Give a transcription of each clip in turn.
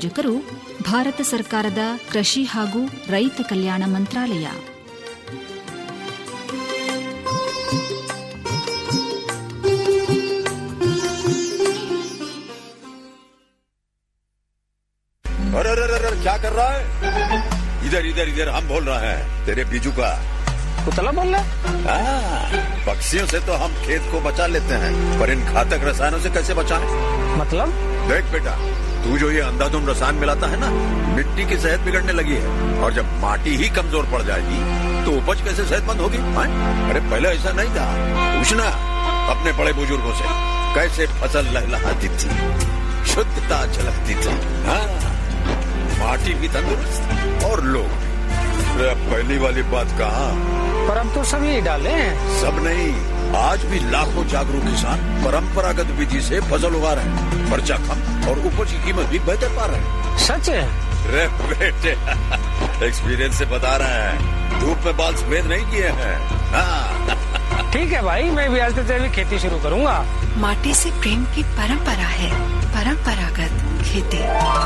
ಪ್ರಾಯೋಜಕರು ಭಾರತ ಸರ್ಕಾರದ ಕೃಷಿ ಹಾಗೂ ರೈತ ಕಲ್ಯಾಣ ಮಂತ್ರಾಲಯ अरे अरे अरे अरे, क्या कर रहा है इधर इधर इधर हम बोल रहे हैं तेरे बीजू का पुतला बोल रहा हाँ, पक्षियों से तो हम खेत को बचा लेते हैं पर इन घातक रसायनों से कैसे बचाएं? मतलब देख बेटा तू जो ये अंधाधुंध रसायन मिलाता है ना मिट्टी की सेहत बिगड़ने लगी है और जब माटी ही कमजोर पड़ जाएगी तो उपज कैसे सेहतमंद होगी हाँ? अरे पहले ऐसा नहीं था पूछना अपने बड़े बुजुर्गों से कैसे फसल लहलहाती थी शुद्धता झलकती थी हाँ माटी भी तंदुरुस्त और लोग भी। अरे अब पहली वाली बात कहा पर अब तो सब यही डाले हैं सब नहीं आज भी लाखों जागरूक किसान परंपरागत विधि से फसल उगा रहे हैं खर्चा कम और उपज की कीमत भी बेहतर पा रहे हैं सच है रे बेटे एक्सपीरियंस से बता रहे हैं धूप में बाल सफेद नहीं किए हैं हाँ ठीक है भाई मैं भी आज से तेरी खेती शुरू करूंगा माटी से प्रेम की परंपरा है परंपरागत खेती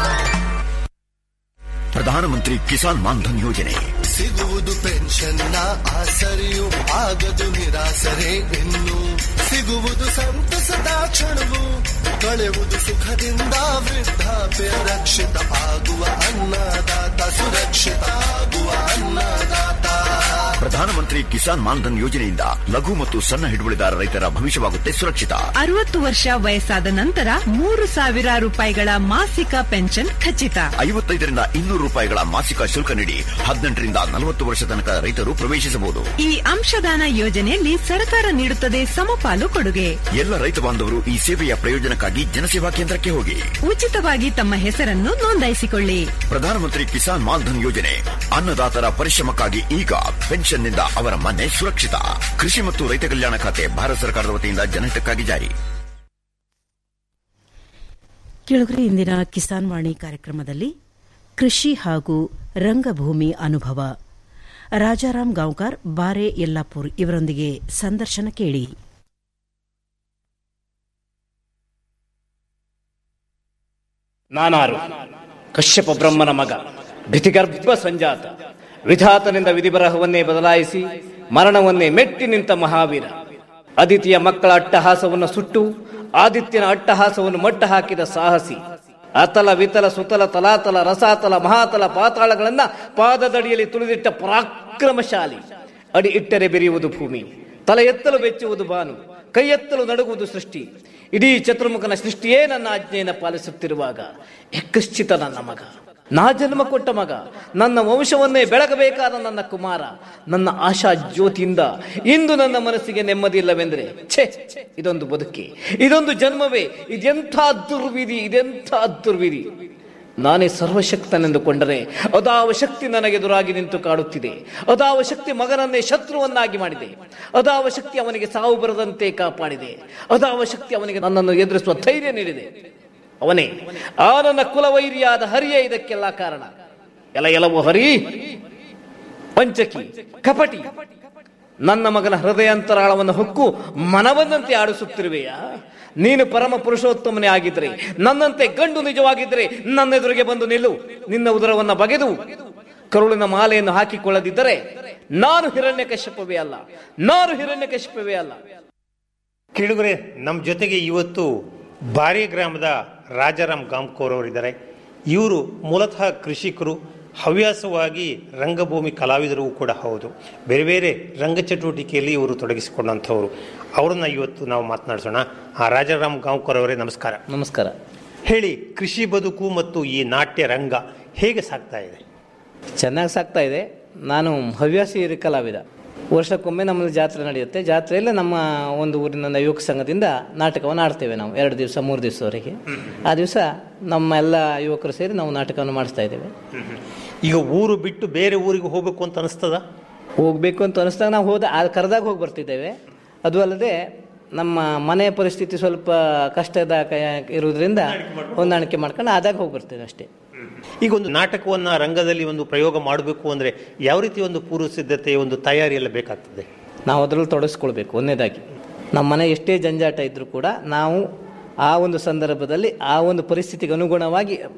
ಪ್ರಧಾನಮಂತ್ರಿ ಕಿಸಾನ್ ಮಾನ್ಧನ್ ಯೋಜನೆ ಸಿಗುವುದು ಪೆನ್ಷನ್ನ ಆಸರೆಯು ಆಗದು ನಿರಾಸರೆ ಇನ್ನು ಸಿಗುವುದು ಸಂತಸದ ಕ್ಷಣವು ಕಳೆಯುವುದು ಸುಖದಿಂದ ವೃದ್ಧಾಪ್ಯ ರಕ್ಷಿತ ಆಗುವ ಅನ್ನದಾತ ಸುರಕ್ಷಿತ ಆಗುವ ಅನ್ನದಾತ ಪ್ರಧಾನಮಂತ್ರಿ ಕಿಸಾನ್ ಮಾನ್ಧನ್ ಯೋಜನೆಯಿಂದ ಲಘು ಮತ್ತು ಸಣ್ಣ ಹಿಡುವಳಿದಾರ ರೈತರ ಭವಿಷ್ಯವಾಗುತ್ತೆ ಸುರಕ್ಷಿತ ಅರವತ್ತು ವರ್ಷ ವಯಸ್ಸಾದ ನಂತರ ಮೂರು ಸಾವಿರ ರೂಪಾಯಿಗಳ ಮಾಸಿಕ ಪೆನ್ಷನ್ ಖಚಿತ ಐವತ್ತೈದರಿಂದ ಇನ್ನೂರು ರೂಪಾಯಿಗಳ ಮಾಸಿಕ ಶುಲ್ಕ ನೀಡಿ ಹದಿನೆಂಟರಿಂದ ನಲವತ್ತು ವರ್ಷ ತನಕ ರೈತರು ಪ್ರವೇಶಿಸಬಹುದು ಈ ಅಂಶದಾನ ಯೋಜನೆಯಲ್ಲಿ ಸರ್ಕಾರ ನೀಡುತ್ತದೆ ಸಮಪಾಲು ಕೊಡುಗೆ ಎಲ್ಲ ರೈತ ಬಾಂಧವರು ಈ ಸೇವೆಯ ಪ್ರಯೋಜನಕ್ಕಾಗಿ ಜನಸೇವಾ ಕೇಂದ್ರಕ್ಕೆ ಹೋಗಿ ಉಚಿತವಾಗಿ ತಮ್ಮ ಹೆಸರನ್ನು ನೋಂದಾಯಿಸಿಕೊಳ್ಳಿ ಪ್ರಧಾನಮಂತ್ರಿ ಕಿಸಾನ್ ಮಾನ್ಧನ್ ಯೋಜನೆ ಅನ್ನದಾತರ ಪರಿಶ್ರಮಕ್ಕಾಗಿ ಈಗ ಪೆನ್ಷನ್ನಿಂದ ಅವರ ಮನೆ ಸುರಕ್ಷಿತ ಕೃಷಿ ಮತ್ತು ರೈತ ಕಲ್ಯಾಣ ಖಾತೆ ಭಾರತ ಸರ್ಕಾರದ ವತಿಯಿಂದ ಜನಹಿತಕ್ಕಾಗಿ ಜಾರಿ ಕೆಳಗರೆ ಇಂದಿನ ಕಿಸಾನ್ ವಾಣಿ ಕಾರ್ಯಕ್ರಮದಲ್ಲಿ ಕೃಷಿ ಹಾಗೂ ರಂಗಭೂಮಿ ಅನುಭವ ರಾಜಾರಾಮ್ ಗಾಂವ್ಕರ್ ಬಾರೆ ಯಲ್ಲಾಪುರ್ ಇವರೊಂದಿಗೆ ಸಂದರ್ಶನ ಕೇಳಿ ನಾನಾರು ಕಶ್ಯಪ ಬ್ರಹ್ಮನ ಮಗ ಭಿತಿಗರ್ಭ ಸಂಜಾತ ವಿಧಾತನಿಂದ ವಿಧಿಬರಹವನ್ನೇ ಬದಲಾಯಿಸಿ ಮರಣವನ್ನೇ ಮೆಟ್ಟಿ ನಿಂತ ಮಹಾವೀರ ಅದಿತಿಯ ಮಕ್ಕಳ ಅಟ್ಟಹಾಸವನ್ನು ಸುಟ್ಟು ಆದಿತ್ಯನ ಅಟ್ಟಹಾಸವನ್ನು ಮಟ್ಟ ಹಾಕಿದ ಸಾಹಸಿ ಅತಲ ವಿತಲ ಸುತಲ ತಲಾತಲ ರಸಾತಲ ಮಹಾತಲ ಪಾತಾಳಗಳನ್ನ ಪಾದದಡಿಯಲ್ಲಿ ತುಳಿದಿಟ್ಟ ಪರಾಕ್ರಮಶಾಲಿ ಅಡಿ ಇಟ್ಟರೆ ಬೆರೆಯುವುದು ಭೂಮಿ ತಲೆ ಎತ್ತಲು ಬೆಚ್ಚುವುದು ಬಾನು ಕೈ ಎತ್ತಲು ನಡುಗುವುದು ಸೃಷ್ಟಿ ಇಡೀ ಚತುರ್ಮುಖನ ಸೃಷ್ಟಿಯೇ ನನ್ನ ಆಜ್ಞೆಯನ್ನು ಪಾಲಿಸುತ್ತಿರುವಾಗ ಯಕಶ್ಚಿತ ನನ್ನ ಮಗ ನಾ ಜನ್ಮ ಕೊಟ್ಟ ಮಗ ನನ್ನ ವಂಶವನ್ನೇ ಬೆಳಗಬೇಕಾದ ನನ್ನ ಕುಮಾರ ನನ್ನ ಆಶಾ ಜ್ಯೋತಿಯಿಂದ ಇಂದು ನನ್ನ ಮನಸ್ಸಿಗೆ ನೆಮ್ಮದಿ ಇಲ್ಲವೆಂದರೆ ಛೇ ಇದೊಂದು ಬದುಕಿ ಇದೊಂದು ಜನ್ಮವೇ ಇದೆಂಥ ದುರ್ವಿಧಿ ಇದೆಂಥ ದುರ್ವಿಧಿ ನಾನೇ ಸರ್ವಶಕ್ತನೆಂದುಕೊಂಡರೆ ಅದಾವ ಶಕ್ತಿ ನನಗೆದುರಾಗಿ ನಿಂತು ಕಾಡುತ್ತಿದೆ ಅದಾವ ಶಕ್ತಿ ಮಗನನ್ನೇ ಶತ್ರುವನ್ನಾಗಿ ಮಾಡಿದೆ ಅದಾವ ಶಕ್ತಿ ಅವನಿಗೆ ಸಾವು ಬರದಂತೆ ಕಾಪಾಡಿದೆ ಅದಾವ ಶಕ್ತಿ ಅವನಿಗೆ ನನ್ನನ್ನು ಎದುರಿಸುವ ಧೈರ್ಯ ನೀಡಿದೆ ಅವನೇ ಆ ನನ್ನ ಕುಲವೈರಿಯಾದ ಹರಿಯೇ ಇದಕ್ಕೆಲ್ಲ ಕಾರಣ ಎಲ ಎಲವು ಹರಿ ಪಂಚಕಿ ಕಪಟಿ ನನ್ನ ಮಗನ ಹೃದಯಾಂತರಾಳವನ್ನು ಹೊಕ್ಕು ಮನವನ್ನಂತೆ ಆಡಿಸುತ್ತಿರುವೆಯಾ ನೀನು ಪರಮ ಪುರುಷೋತ್ತಮನೇ ಆಗಿದ್ರೆ ನನ್ನಂತೆ ಗಂಡು ನಿಜವಾಗಿದ್ರೆ ನನ್ನ ಎದುರಿಗೆ ಬಂದು ನಿಲ್ಲು ನಿನ್ನ ಉದರವನ್ನ ಬಗೆದು ಕರುಳಿನ ಮಾಲೆಯನ್ನು ಹಾಕಿಕೊಳ್ಳದಿದ್ದರೆ ನಾನು ಹಿರಣ್ಯ ಕಶ್ಯಪವೇ ಅಲ್ಲ ನಾನು ಹಿರಣ್ಯ ಕಶ್ಯಪವೇ ಅಲ್ಲ ಕೇಳುಗರೆ ನಮ್ಮ ಜೊತೆಗೆ ಇವತ್ತು ಬಾರಿ ಗ್ರಾಮದ ರಾಜಾರಾಮ್ ಗಾಂವ್ಕೋರ್ ಅವರಿದ್ದಾರೆ ಇವರು ಮೂಲತಃ ಕೃಷಿಕರು ಹವ್ಯಾಸವಾಗಿ ರಂಗಭೂಮಿ ಕಲಾವಿದರು ಕೂಡ ಹೌದು ಬೇರೆ ಬೇರೆ ರಂಗ ಚಟುವಟಿಕೆಯಲ್ಲಿ ಇವರು ತೊಡಗಿಸಿಕೊಂಡಂಥವ್ರು ಅವರನ್ನ ಇವತ್ತು ನಾವು ಮಾತನಾಡಿಸೋಣ ಆ ರಾಜಾರಾಮ್ ಗಾಂವ್ಕರ್ ಅವರೇ ನಮಸ್ಕಾರ ನಮಸ್ಕಾರ ಹೇಳಿ ಕೃಷಿ ಬದುಕು ಮತ್ತು ಈ ನಾಟ್ಯ ರಂಗ ಹೇಗೆ ಸಾಗ್ತಾ ಇದೆ ಚೆನ್ನಾಗಿ ಸಾಕ್ತಾ ಇದೆ ನಾನು ಹವ್ಯಾಸಿ ಕಲಾವಿದ ವರ್ಷಕ್ಕೊಮ್ಮೆ ನಮ್ಮಲ್ಲಿ ಜಾತ್ರೆ ನಡೆಯುತ್ತೆ ಜಾತ್ರೆಯಲ್ಲಿ ನಮ್ಮ ಒಂದು ಊರಿನ ಯುವಕ ಸಂಘದಿಂದ ನಾಟಕವನ್ನು ಆಡ್ತೇವೆ ನಾವು ಎರಡು ದಿವಸ ಮೂರು ದಿವಸವರೆಗೆ ಆ ದಿವಸ ನಮ್ಮ ಎಲ್ಲ ಯುವಕರು ಸೇರಿ ನಾವು ನಾಟಕವನ್ನು ಮಾಡಿಸ್ತಾ ಇದ್ದೇವೆ ಈಗ ಊರು ಬಿಟ್ಟು ಬೇರೆ ಊರಿಗೆ ಹೋಗಬೇಕು ಅಂತ ಅನಿಸ್ತದ ಹೋಗ್ಬೇಕು ಅಂತ ಅನಿಸ್ದಾಗ ನಾವು ಹೋದ ಆ ಕರೆದಾಗ ಹೋಗಿ ಬರ್ತಿದ್ದೇವೆ ಅದು ಅಲ್ಲದೆ ನಮ್ಮ ಮನೆಯ ಪರಿಸ್ಥಿತಿ ಸ್ವಲ್ಪ ಕಷ್ಟದ ಇರುವುದರಿಂದ ಹೊಂದಾಣಿಕೆ ಮಾಡ್ಕೊಂಡು ಆದಾಗ ಹೋಗಿ ಬರ್ತೇವೆ ಅಷ್ಟೇ ಈಗ ಒಂದು ನಾಟಕವನ್ನ ರಂಗದಲ್ಲಿ ಒಂದು ಪ್ರಯೋಗ ಮಾಡಬೇಕು ಅಂದ್ರೆ ಯಾವ ರೀತಿ ಒಂದು ಪೂರ್ವ ಸಿದ್ಧತೆ ಒಂದು ತಯಾರಿ ಎಲ್ಲ ಬೇಕಾಗ್ತದೆ ನಾವು ಅದರಲ್ಲಿ ತೊಡಗಿಸ್ಕೊಳ್ಬೇಕು ಒಂದನೇದಾಗಿ ನಮ್ಮ ಮನೆ ಎಷ್ಟೇ ಜಂಜಾಟ ಇದ್ದರೂ ಕೂಡ ನಾವು ಆ ಒಂದು ಸಂದರ್ಭದಲ್ಲಿ ಆ ಒಂದು ಪರಿಸ್ಥಿತಿಗೆ ಅನುಗುಣವಾಗಿ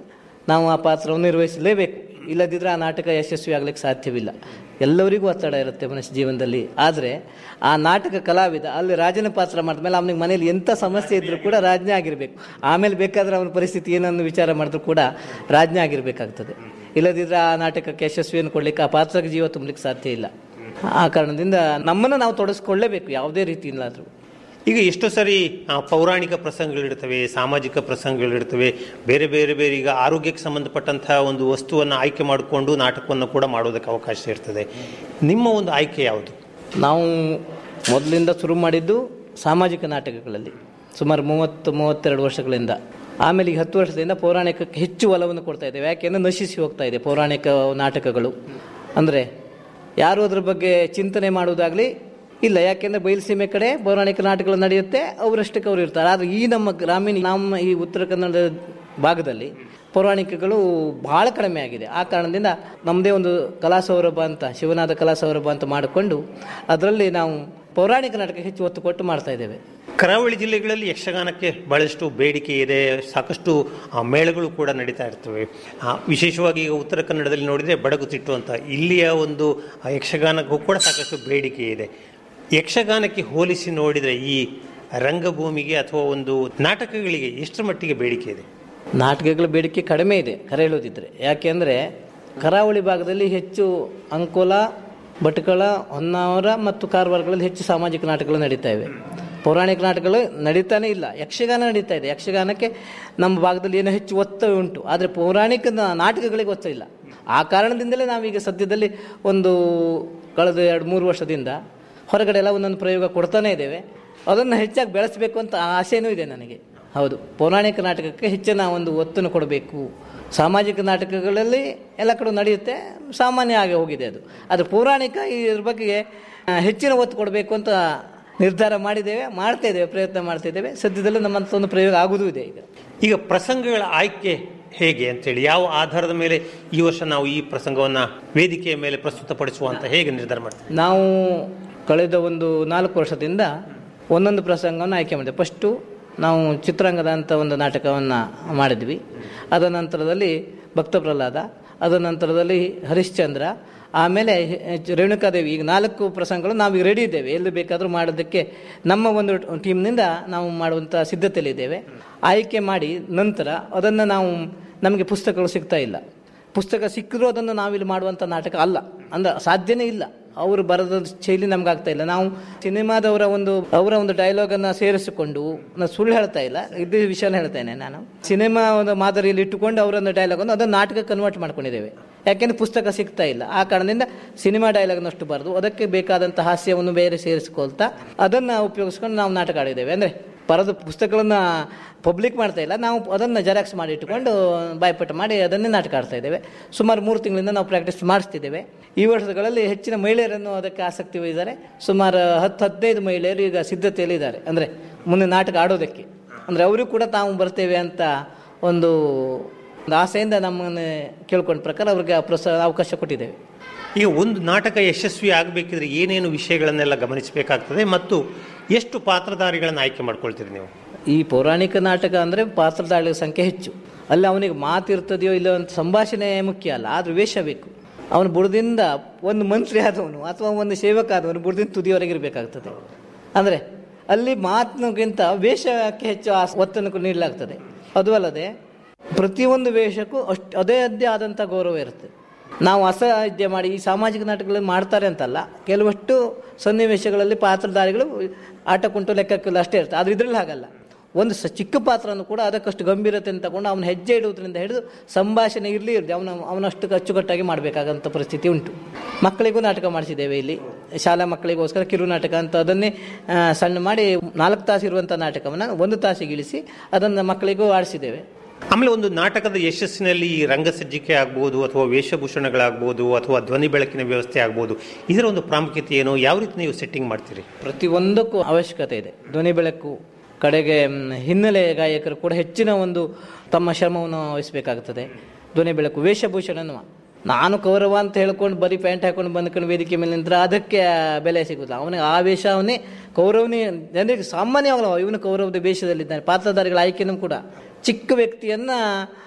ನಾವು ಆ ಪಾತ್ರವನ್ನು ನಿರ್ವಹಿಸಲೇಬೇಕು ಇಲ್ಲದಿದ್ದರೆ ಆ ನಾಟಕ ಯಶಸ್ವಿ ಆಗ್ಲಿಕ್ಕೆ ಸಾಧ್ಯವಿಲ್ಲ ಎಲ್ಲರಿಗೂ ಒತ್ತಡ ಇರುತ್ತೆ ಮನುಷ್ಯ ಜೀವನದಲ್ಲಿ ಆದರೆ ಆ ನಾಟಕ ಕಲಾವಿದ ಅಲ್ಲಿ ರಾಜನ ಪಾತ್ರ ಮಾಡಿದ್ಮೇಲೆ ಅವನಿಗೆ ಮನೇಲಿ ಎಂಥ ಸಮಸ್ಯೆ ಇದ್ರೂ ಕೂಡ ರಾಜ್ಞೆ ಆಗಿರಬೇಕು ಆಮೇಲೆ ಬೇಕಾದ್ರೆ ಅವನ ಪರಿಸ್ಥಿತಿ ಏನನ್ನು ವಿಚಾರ ಮಾಡಿದ್ರು ಕೂಡ ರಾಜ್ಞೆ ಆಗಿರಬೇಕಾಗ್ತದೆ ಇಲ್ಲದಿದ್ದರೆ ಆ ನಾಟಕಕ್ಕೆ ಯಶಸ್ವಿಯನ್ನು ಕೊಡಲಿಕ್ಕೆ ಆ ಪಾತ್ರಕ್ಕೆ ಜೀವ ತುಂಬಲಿಕ್ಕೆ ಸಾಧ್ಯ ಇಲ್ಲ ಆ ಕಾರಣದಿಂದ ನಮ್ಮನ್ನು ನಾವು ತೊಡಗಿಸ್ಕೊಳ್ಳೇಬೇಕು ಯಾವುದೇ ರೀತಿಯಿಂದಾದರೂ ಈಗ ಎಷ್ಟೋ ಸರಿ ಆ, ಪೌರಾಣಿಕ ಪ್ರಸಂಗಗಳಿರ್ತವೆ ಸಾಮಾಜಿಕ ಪ್ರಸಂಗಗಳಿರ್ತವೆ ಬೇರೆ ಬೇರೆ ಬೇರೆ ಈಗ ಆರೋಗ್ಯಕ್ಕೆ ಸಂಬಂಧಪಟ್ಟಂತಹ ಒಂದು ವಸ್ತುವನ್ನು ಆಯ್ಕೆ ಮಾಡಿಕೊಂಡು ನಾಟಕವನ್ನು ಕೂಡ ಮಾಡೋದಕ್ಕೆ ಅವಕಾಶ ಇರ್ತದೆ ನಿಮ್ಮ ಒಂದು ಆಯ್ಕೆ ಯಾವುದು ನಾವು ಮೊದಲಿಂದ ಶುರು ಮಾಡಿದ್ದು ಸಾಮಾಜಿಕ ನಾಟಕಗಳಲ್ಲಿ ಸುಮಾರು ಮೂವತ್ತು ಮೂವತ್ತೆರಡು ವರ್ಷಗಳಿಂದ ಆಮೇಲೆ ಈಗ ಹತ್ತು ವರ್ಷದಿಂದ ಪೌರಾಣಿಕಕ್ಕೆ ಹೆಚ್ಚು ಒಲವನ್ನು ಕೊಡ್ತಾ ಇದ್ದೇವೆ ಯಾಕೆಂದರೆ ನಶಿಸಿ ಹೋಗ್ತಾ ಇದೆ ಪೌರಾಣಿಕ ನಾಟಕಗಳು ಅಂದರೆ ಯಾರು ಅದ್ರ ಬಗ್ಗೆ ಚಿಂತನೆ ಮಾಡುವುದಾಗಲಿ ಇಲ್ಲ ಯಾಕೆಂದರೆ ಬಯಲುಸೀಮೆ ಕಡೆ ಪೌರಾಣಿಕ ನಾಟಕಗಳು ನಡೆಯುತ್ತೆ ಅವರಷ್ಟಕ್ಕೆ ಅವರು ಇರ್ತಾರೆ ಆದರೆ ಈ ನಮ್ಮ ಗ್ರಾಮೀಣ ನಮ್ಮ ಈ ಉತ್ತರ ಕನ್ನಡ ಭಾಗದಲ್ಲಿ ಪೌರಾಣಿಕಗಳು ಬಹಳ ಕಡಿಮೆ ಆಗಿದೆ ಆ ಕಾರಣದಿಂದ ನಮ್ಮದೇ ಒಂದು ಕಲಾ ಸೌರಭ ಅಂತ ಶಿವನಾದ ಕಲಾ ಸೌರಭ ಅಂತ ಮಾಡಿಕೊಂಡು ಅದರಲ್ಲಿ ನಾವು ಪೌರಾಣಿಕ ನಾಟಕ ಹೆಚ್ಚು ಒತ್ತು ಕೊಟ್ಟು ಮಾಡ್ತಾ ಇದ್ದೇವೆ ಕರಾವಳಿ ಜಿಲ್ಲೆಗಳಲ್ಲಿ ಯಕ್ಷಗಾನಕ್ಕೆ ಬಹಳಷ್ಟು ಬೇಡಿಕೆ ಇದೆ ಸಾಕಷ್ಟು ಆ, ಮೇಳಗಳು ಕೂಡ ನಡೀತಾ ಇರ್ತವೆ ಆ, ವಿಶೇಷವಾಗಿ ಈಗ ಉತ್ತರ ಕನ್ನಡದಲ್ಲಿ ನೋಡಿದರೆ ಬಡಗುತಿಟ್ಟು ಅಂತ ಇಲ್ಲಿಯ ಒಂದು ಆ, ಯಕ್ಷಗಾನಕ್ಕೂ ಕೂಡ ಸಾಕಷ್ಟು ಬೇಡಿಕೆ ಇದೆ ಯಕ್ಷಗಾನಕ್ಕೆ ಹೋಲಿಸಿ ನೋಡಿದರೆ ಈ ರಂಗಭೂಮಿಗೆ ಅಥವಾ ಒಂದು ನಾಟಕಗಳಿಗೆ ಎಷ್ಟರ ಮಟ್ಟಿಗೆ ಬೇಡಿಕೆ ಇದೆ ನಾಟಕಗಳ ಬೇಡಿಕೆ ಕಡಿಮೆ ಇದೆ ಕರೆ ಹೇಳೋದಿದ್ರೆ ಯಾಕೆಂದರೆ ಕರಾವಳಿ ಭಾಗದಲ್ಲಿ ಹೆಚ್ಚು ಅಂಕೋಲ ಭಟ್ಕಳ ಹೊನ್ನಾವರ ಮತ್ತು ಕಾರವಾರಗಳಲ್ಲಿ ಹೆಚ್ಚು ಸಾಮಾಜಿಕ ನಾಟಕಗಳು ನಡೀತಾ ಇವೆ ಪೌರಾಣಿಕ ನಾಟಕಗಳು ನಡೀತಾನೆ ಇಲ್ಲ ಯಕ್ಷಗಾನ ನಡೀತಾ ಇದೆ ಯಕ್ಷಗಾನಕ್ಕೆ ನಮ್ಮ ಭಾಗದಲ್ಲಿ ಏನೋ ಹೆಚ್ಚು ಒತ್ತು ಉಂಟು ಆದರೆ ಪೌರಾಣಿಕ ನ- ನಾಟಕಗಳಿಗೆ ಒತ್ತು ಇಲ್ಲ ಆ ಕಾರಣದಿಂದಲೇ ನಾವೀಗ ಸದ್ಯದಲ್ಲಿ ಒಂದು ಕಳೆದ ಎರಡು ಮೂರು ವರ್ಷದಿಂದ ಹೊರಗಡೆ ಎಲ್ಲ ಒಂದೊಂದು ಪ್ರಯೋಗ ಕೊಡ್ತಾನೇ ಇದ್ದೇವೆ ಅದನ್ನು ಹೆಚ್ಚಾಗಿ ಬೆಳೆಸಬೇಕು ಅಂತ ಆಸೆನೂ ಇದೆ ನನಗೆ ಹೌದು ಪೌರಾಣಿಕ ನಾಟಕಕ್ಕೆ ಹೆಚ್ಚಿನ ಒಂದು ಒತ್ತನ್ನು ಕೊಡಬೇಕು ಸಾಮಾಜಿಕ ನಾಟಕಗಳಲ್ಲಿ ಎಲ್ಲ ಕಡೆ ನಡೆಯುತ್ತೆ ಸಾಮಾನ್ಯ ಆಗಿ ಹೋಗಿದೆ ಅದು ಆದರೆ ಪೌರಾಣಿಕ ಇದ್ರ ಬಗ್ಗೆ ಆ, ಹೆಚ್ಚಿನ ಒತ್ತು ಕೊಡಬೇಕು ಅಂತ ನಿರ್ಧಾರ ಮಾಡಿದ್ದೇವೆ ಮಾಡ್ತಾ ಇದ್ದೇವೆ ಪ್ರಯತ್ನ ಮಾಡ್ತಾ ಇದ್ದೇವೆ ಸದ್ಯದಲ್ಲೇ ನಮ್ಮಂಥ ಒಂದು ಪ್ರಯೋಗ ಆಗುವುದೂ ಇದೆ ಈಗ ಈಗ ಪ್ರಸಂಗಗಳ ಆಯ್ಕೆ ಹೇಗೆ ಅಂತೇಳಿ ಯಾವ ಆಧಾರದ ಮೇಲೆ ಈ ವರ್ಷ ನಾವು ಈ ಪ್ರಸಂಗವನ್ನು ವೇದಿಕೆಯ ಮೇಲೆ ಪ್ರಸ್ತುತಪಡಿಸುವ ಅಂತ ಹೇಗೆ ನಿರ್ಧಾರ ಮಾಡ್ತೀವಿ ನಾವು ಕಳೆದ ಒಂದು ನಾಲ್ಕು ವರ್ಷದಿಂದ ಒಂದೊಂದು ಪ್ರಸಂಗವನ್ನು ಆಯ್ಕೆ ಮಾಡಿದೆ ಫಸ್ಟು ನಾವು ಚಿತ್ರಾಂಗದ ಅಂತ ಒಂದು ನಾಟಕವನ್ನು ಮಾಡಿದ್ವಿ ಅದ ನಂತರದಲ್ಲಿ ಭಕ್ತ ಪ್ರಹ್ಲಾದ ಅದ ನಂತರದಲ್ಲಿ ಹರಿಶ್ಚಂದ್ರ ಆಮೇಲೆ ಹೆ- ರೇಣುಕಾದೇವಿ ಈಗ ನಾಲ್ಕು ಪ್ರಸಂಗಗಳು ನಾವು ಈಗ ರೆಡಿ ಇದ್ದೇವೆ ಎಲ್ಲಿ ಬೇಕಾದರೂ ಮಾಡೋದಕ್ಕೆ ನಮ್ಮ ಒಂದು ಟೀಮ್ನಿಂದ ನಾವು ಮಾಡುವಂಥ ಸಿದ್ಧತೆಯಲ್ಲಿದ್ದೇವೆ ಆಯ್ಕೆ ಮಾಡಿ ನಂತರ ಅದನ್ನು ನಾವು ನಮಗೆ ಪುಸ್ತಕಗಳು ಸಿಗ್ತಾ ಇಲ್ಲ ಪುಸ್ತಕ ಸಿಕ್ಕಿದ್ರೂ ಅದನ್ನು ನಾವಿಲ್ಲಿ ಮಾಡುವಂಥ ನಾಟಕ ಅಲ್ಲ ಅಂದ್ರೆ ಸಾಧ್ಯನೇ ಇಲ್ಲ ಅವರು ಬರೆದ ಶೈಲಿ ನಮ್ಗೆ ಆಗ್ತಾ ಇಲ್ಲ ನಾವು ಸಿನಿಮಾದವರ ಒಂದು ಅವರ ಒಂದು ಡೈಲಾಗನ್ನು ಸೇರಿಸಿಕೊಂಡು ನಾನು ಸುಳ್ಳು ಹೇಳ್ತಾ ಇಲ್ಲ ಇದೇ ವಿಷಯನ ಹೇಳ್ತೇನೆ ನಾನು ಸಿನಿಮಾ ಒಂದು ಮಾದರಿಯಲ್ಲಿ ಇಟ್ಟುಕೊಂಡು ಅವರೊಂದು ಡೈಲಾಗನ್ನು ಅದನ್ನು ನಾಟಕ ಕನ್ವರ್ಟ್ ಮಾಡ್ಕೊಂಡಿದ್ದೇವೆ ಯಾಕೆಂದ್ರೆ ಪುಸ್ತಕ ಸಿಗ್ತಾ ಇಲ್ಲ ಆ ಕಾರಣದಿಂದ ಸಿನಿಮಾ ಡೈಲಾಗ್ನಷ್ಟು ಬರೆದು ಅದಕ್ಕೆ ಬೇಕಾದಂಥ ಹಾಸ್ಯವನ್ನು ಬೇರೆ ಸೇರಿಸ್ಕೊಳ್ತಾ ಅದನ್ನು ಉಪಯೋಗಿಸ್ಕೊಂಡು ನಾವು ನಾಟಕ ಆಡಿದ್ದೇವೆ ಅಂದರೆ ಬರೆದ ಪುಸ್ತಕಗಳನ್ನು ಪಬ್ಲಿಕ್ ಮಾಡ್ತಾ ಇಲ್ಲ ನಾವು ಅದನ್ನು ಜೆರಾಕ್ಸ್ ಮಾಡಿ ಇಟ್ಟುಕೊಂಡು ಬಾಯ್ಪಾಠ ಮಾಡಿ ಅದನ್ನೇ ನಾಟಕ ಆಡ್ತಾ ಇದ್ದೇವೆ ಸುಮಾರು ಮೂರು ತಿಂಗಳಿಂದ ನಾವು ಪ್ರಾಕ್ಟೀಸ್ ಮಾಡಿಸ್ತಿದ್ದೇವೆ ಈ ವರ್ಷಗಳಲ್ಲಿ ಹೆಚ್ಚಿನ ಮಹಿಳೆಯರನ್ನು ಅದಕ್ಕೆ ಆಸಕ್ತಿ ಇದ್ದಾರೆ ಸುಮಾರು ಹತ್ತು ಹದಿನೈದು ಮಹಿಳೆಯರು ಈಗ ಸಿದ್ಧತೆಯಲ್ಲಿ ಇದ್ದಾರೆ ಅಂದರೆ ಮುಂದೆ ನಾಟಕ ಆಡೋದಕ್ಕೆ ಅಂದರೆ ಅವರು ಕೂಡ ತಾವು ಬರ್ತೇವೆ ಅಂತ ಒಂದು ಒಂದು ಆಸೆಯಿಂದ ನಮ್ಮನ್ನು ಕೇಳ್ಕೊಂಡ ಪ್ರಕಾರ ಅವ್ರಿಗೆ ಪ್ರೋತ್ಸಾಹ ಅವಕಾಶ ಕೊಟ್ಟಿದ್ದೇವೆ ಈಗ ಒಂದು ನಾಟಕ ಯಶಸ್ವಿ ಆಗಬೇಕಿದ್ರೆ ಏನೇನು ವಿಷಯಗಳನ್ನೆಲ್ಲ ಗಮನಿಸಬೇಕಾಗ್ತದೆ ಮತ್ತು ಎಷ್ಟು ಪಾತ್ರಧಾರಿಗಳನ್ನು ಆಯ್ಕೆ ಮಾಡ್ಕೊಳ್ತೀರಿ ನೀವು ಈ ಪೌರಾಣಿಕ ನಾಟಕ ಅಂದರೆ ಪಾತ್ರಧಾರಿಗಳ ಸಂಖ್ಯೆ ಹೆಚ್ಚು ಅಲ್ಲಿ ಅವನಿಗೆ ಮಾತಿರ್ತದೆಯೋ ಇಲ್ಲೋ ಅಂತ ಸಂಭಾಷಣೆ ಮುಖ್ಯ ಅಲ್ಲ ಆದ್ರೆ ವೇಷ ಬೇಕು ಅವನು ಬುಡದಿಂದ ಒಂದು ಮಂತ್ರಿ ಆದವನು ಅಥವಾ ಒಂದು ಸೇವಕ ಆದವನು ಬುಡದಿಂದ ತುದಿಯವರೆಗೆ ಇರಬೇಕಾಗ್ತದೆ ಅಂದರೆ ಅಲ್ಲಿ ಮಾತಿನಗಿಂತ ವೇಷಕ್ಕೆ ಹೆಚ್ಚು ಆಸ್- ಒತ್ತನ್ನು ನೀಡಲಾಗ್ತದೆ ಅದು ಅಲ್ಲದೆ ಪ್ರತಿಯೊಂದು ವೇಷಕ್ಕೂ ಅಷ್ಟು ಅದೇ ಅದೇ ಆದಂಥ ಗೌರವ ಇರುತ್ತೆ ನಾವು ಅಸಹ್ಯ ಮಾಡಿ ಈ ಸಾಮಾಜಿಕ ನಾಟಕಗಳಲ್ಲಿ ಮಾಡ್ತಾರೆ ಅಂತಲ್ಲ ಕೆಲವಷ್ಟು ಸನ್ನಿವೇಶಗಳಲ್ಲಿ ಪಾತ್ರಧಾರಿಗಳು ಆಟ ಕುಂಟು ಲೆಕ್ಕಕ್ಕಿಲ್ಲ ಅಷ್ಟೇ ಇರ್ತದೆ ಆದರೆ ಇದರಲ್ಲಿ ಹಾಗಲ್ಲ ಒಂದು ಸ ಚಿಕ್ಕ ಪಾತ್ರನೂ ಕೂಡ ಅದಕ್ಕಷ್ಟು ಗಂಭೀರತೆಯನ್ನು ತಗೊಂಡು ಅವನ ಹೆಜ್ಜೆ ಇಡುವುದರಿಂದ ಹಿಡಿದು ಸಂಭಾಷಣೆ ಇರಲಿ ಇರಲಿ ಅವನ ಅವನಷ್ಟು ಅಚ್ಚುಕಟ್ಟಾಗಿ ಮಾಡಬೇಕಾಗಂಥ ಪರಿಸ್ಥಿತಿ ಉಂಟು ಮಕ್ಕಳಿಗೂ ನಾಟಕ ಮಾಡಿಸಿದ್ದೇವೆ ಇಲ್ಲಿ ಶಾಲಾ ಮಕ್ಕಳಿಗೋಸ್ಕರ ಕಿರು ನಾಟಕ ಅಂತ ಅದನ್ನೇ ಆ, ಸಣ್ಣ ಮಾಡಿ ನಾಲ್ಕು ತಾಸು ಇರುವಂಥ ನಾಟಕವನ್ನು ಒಂದು ತಾಸಿಗೆ ಇಳಿಸಿ ಅದನ್ನು ಮಕ್ಕಳಿಗೂ ಆಡಿಸಿದ್ದೇವೆ ಆಮೇಲೆ ಒಂದು ನಾಟಕದ ಯಶಸ್ಸಿನಲ್ಲಿ ಈ ರಂಗಸಜ್ಜಿಕೆ ಆಗ್ಬೋದು ಅಥವಾ ವೇಷಭೂಷಣಗಳಾಗ್ಬೋದು ಅಥವಾ ಧ್ವನಿ ಬೆಳಕಿನ ವ್ಯವಸ್ಥೆ ಆಗ್ಬೋದು ಇದರ ಒಂದು ಪ್ರಾಮುಖ್ಯತೆ ಏನು ಯಾವ ರೀತಿ ನೀವು ಸೆಟ್ಟಿಂಗ್ ಮಾಡ್ತೀರಿ ಪ್ರತಿಯೊಂದಕ್ಕೂ ಅವಶ್ಯಕತೆ ಇದೆ ಧ್ವನಿ ಬೆಳಕು ಕಡೆಗೆ ಮ್, ಹಿನ್ನೆಲೆ ಗಾಯಕರು ಕೂಡ ಹೆಚ್ಚಿನ ಒಂದು ತಮ್ಮ ಶ್ರಮವನ್ನು ವಹಿಸಬೇಕಾಗುತ್ತದೆ ಧ್ವನಿ ಬೆಳಕು ವೇಷಭೂಷಣನು ನಾನು ಕೌರವ ಅಂತ ಹೇಳ್ಕೊಂಡು ಬರೀ ಪ್ಯಾಂಟ್ ಹಾಕೊಂಡು ಬಂದ್ಕೊಂಡು ವೇದಿಕೆ ಮೇಲೆ ನಿಂತರೆ ಅದಕ್ಕೆ ಬೆಲೆ ಸಿಗುದಿಲ್ಲ ಅವನಿಗೆ ಆ ವೇಷ ಅವನೇ ಕೌರವನೇ ಜನರಿಗೆ ಸಾಮಾನ್ಯವಾಗಲ್ಲ ಇವನು ಕೌರವದ ವೇಷದಲ್ಲಿದ್ದಾನೆ ಪಾತ್ರಧಾರಿಗಳ ಆಯ್ಕೆನೂ ಕೂಡ ಚಿಕ್ಕ ವ್ಯಕ್ತಿಯನ್ನ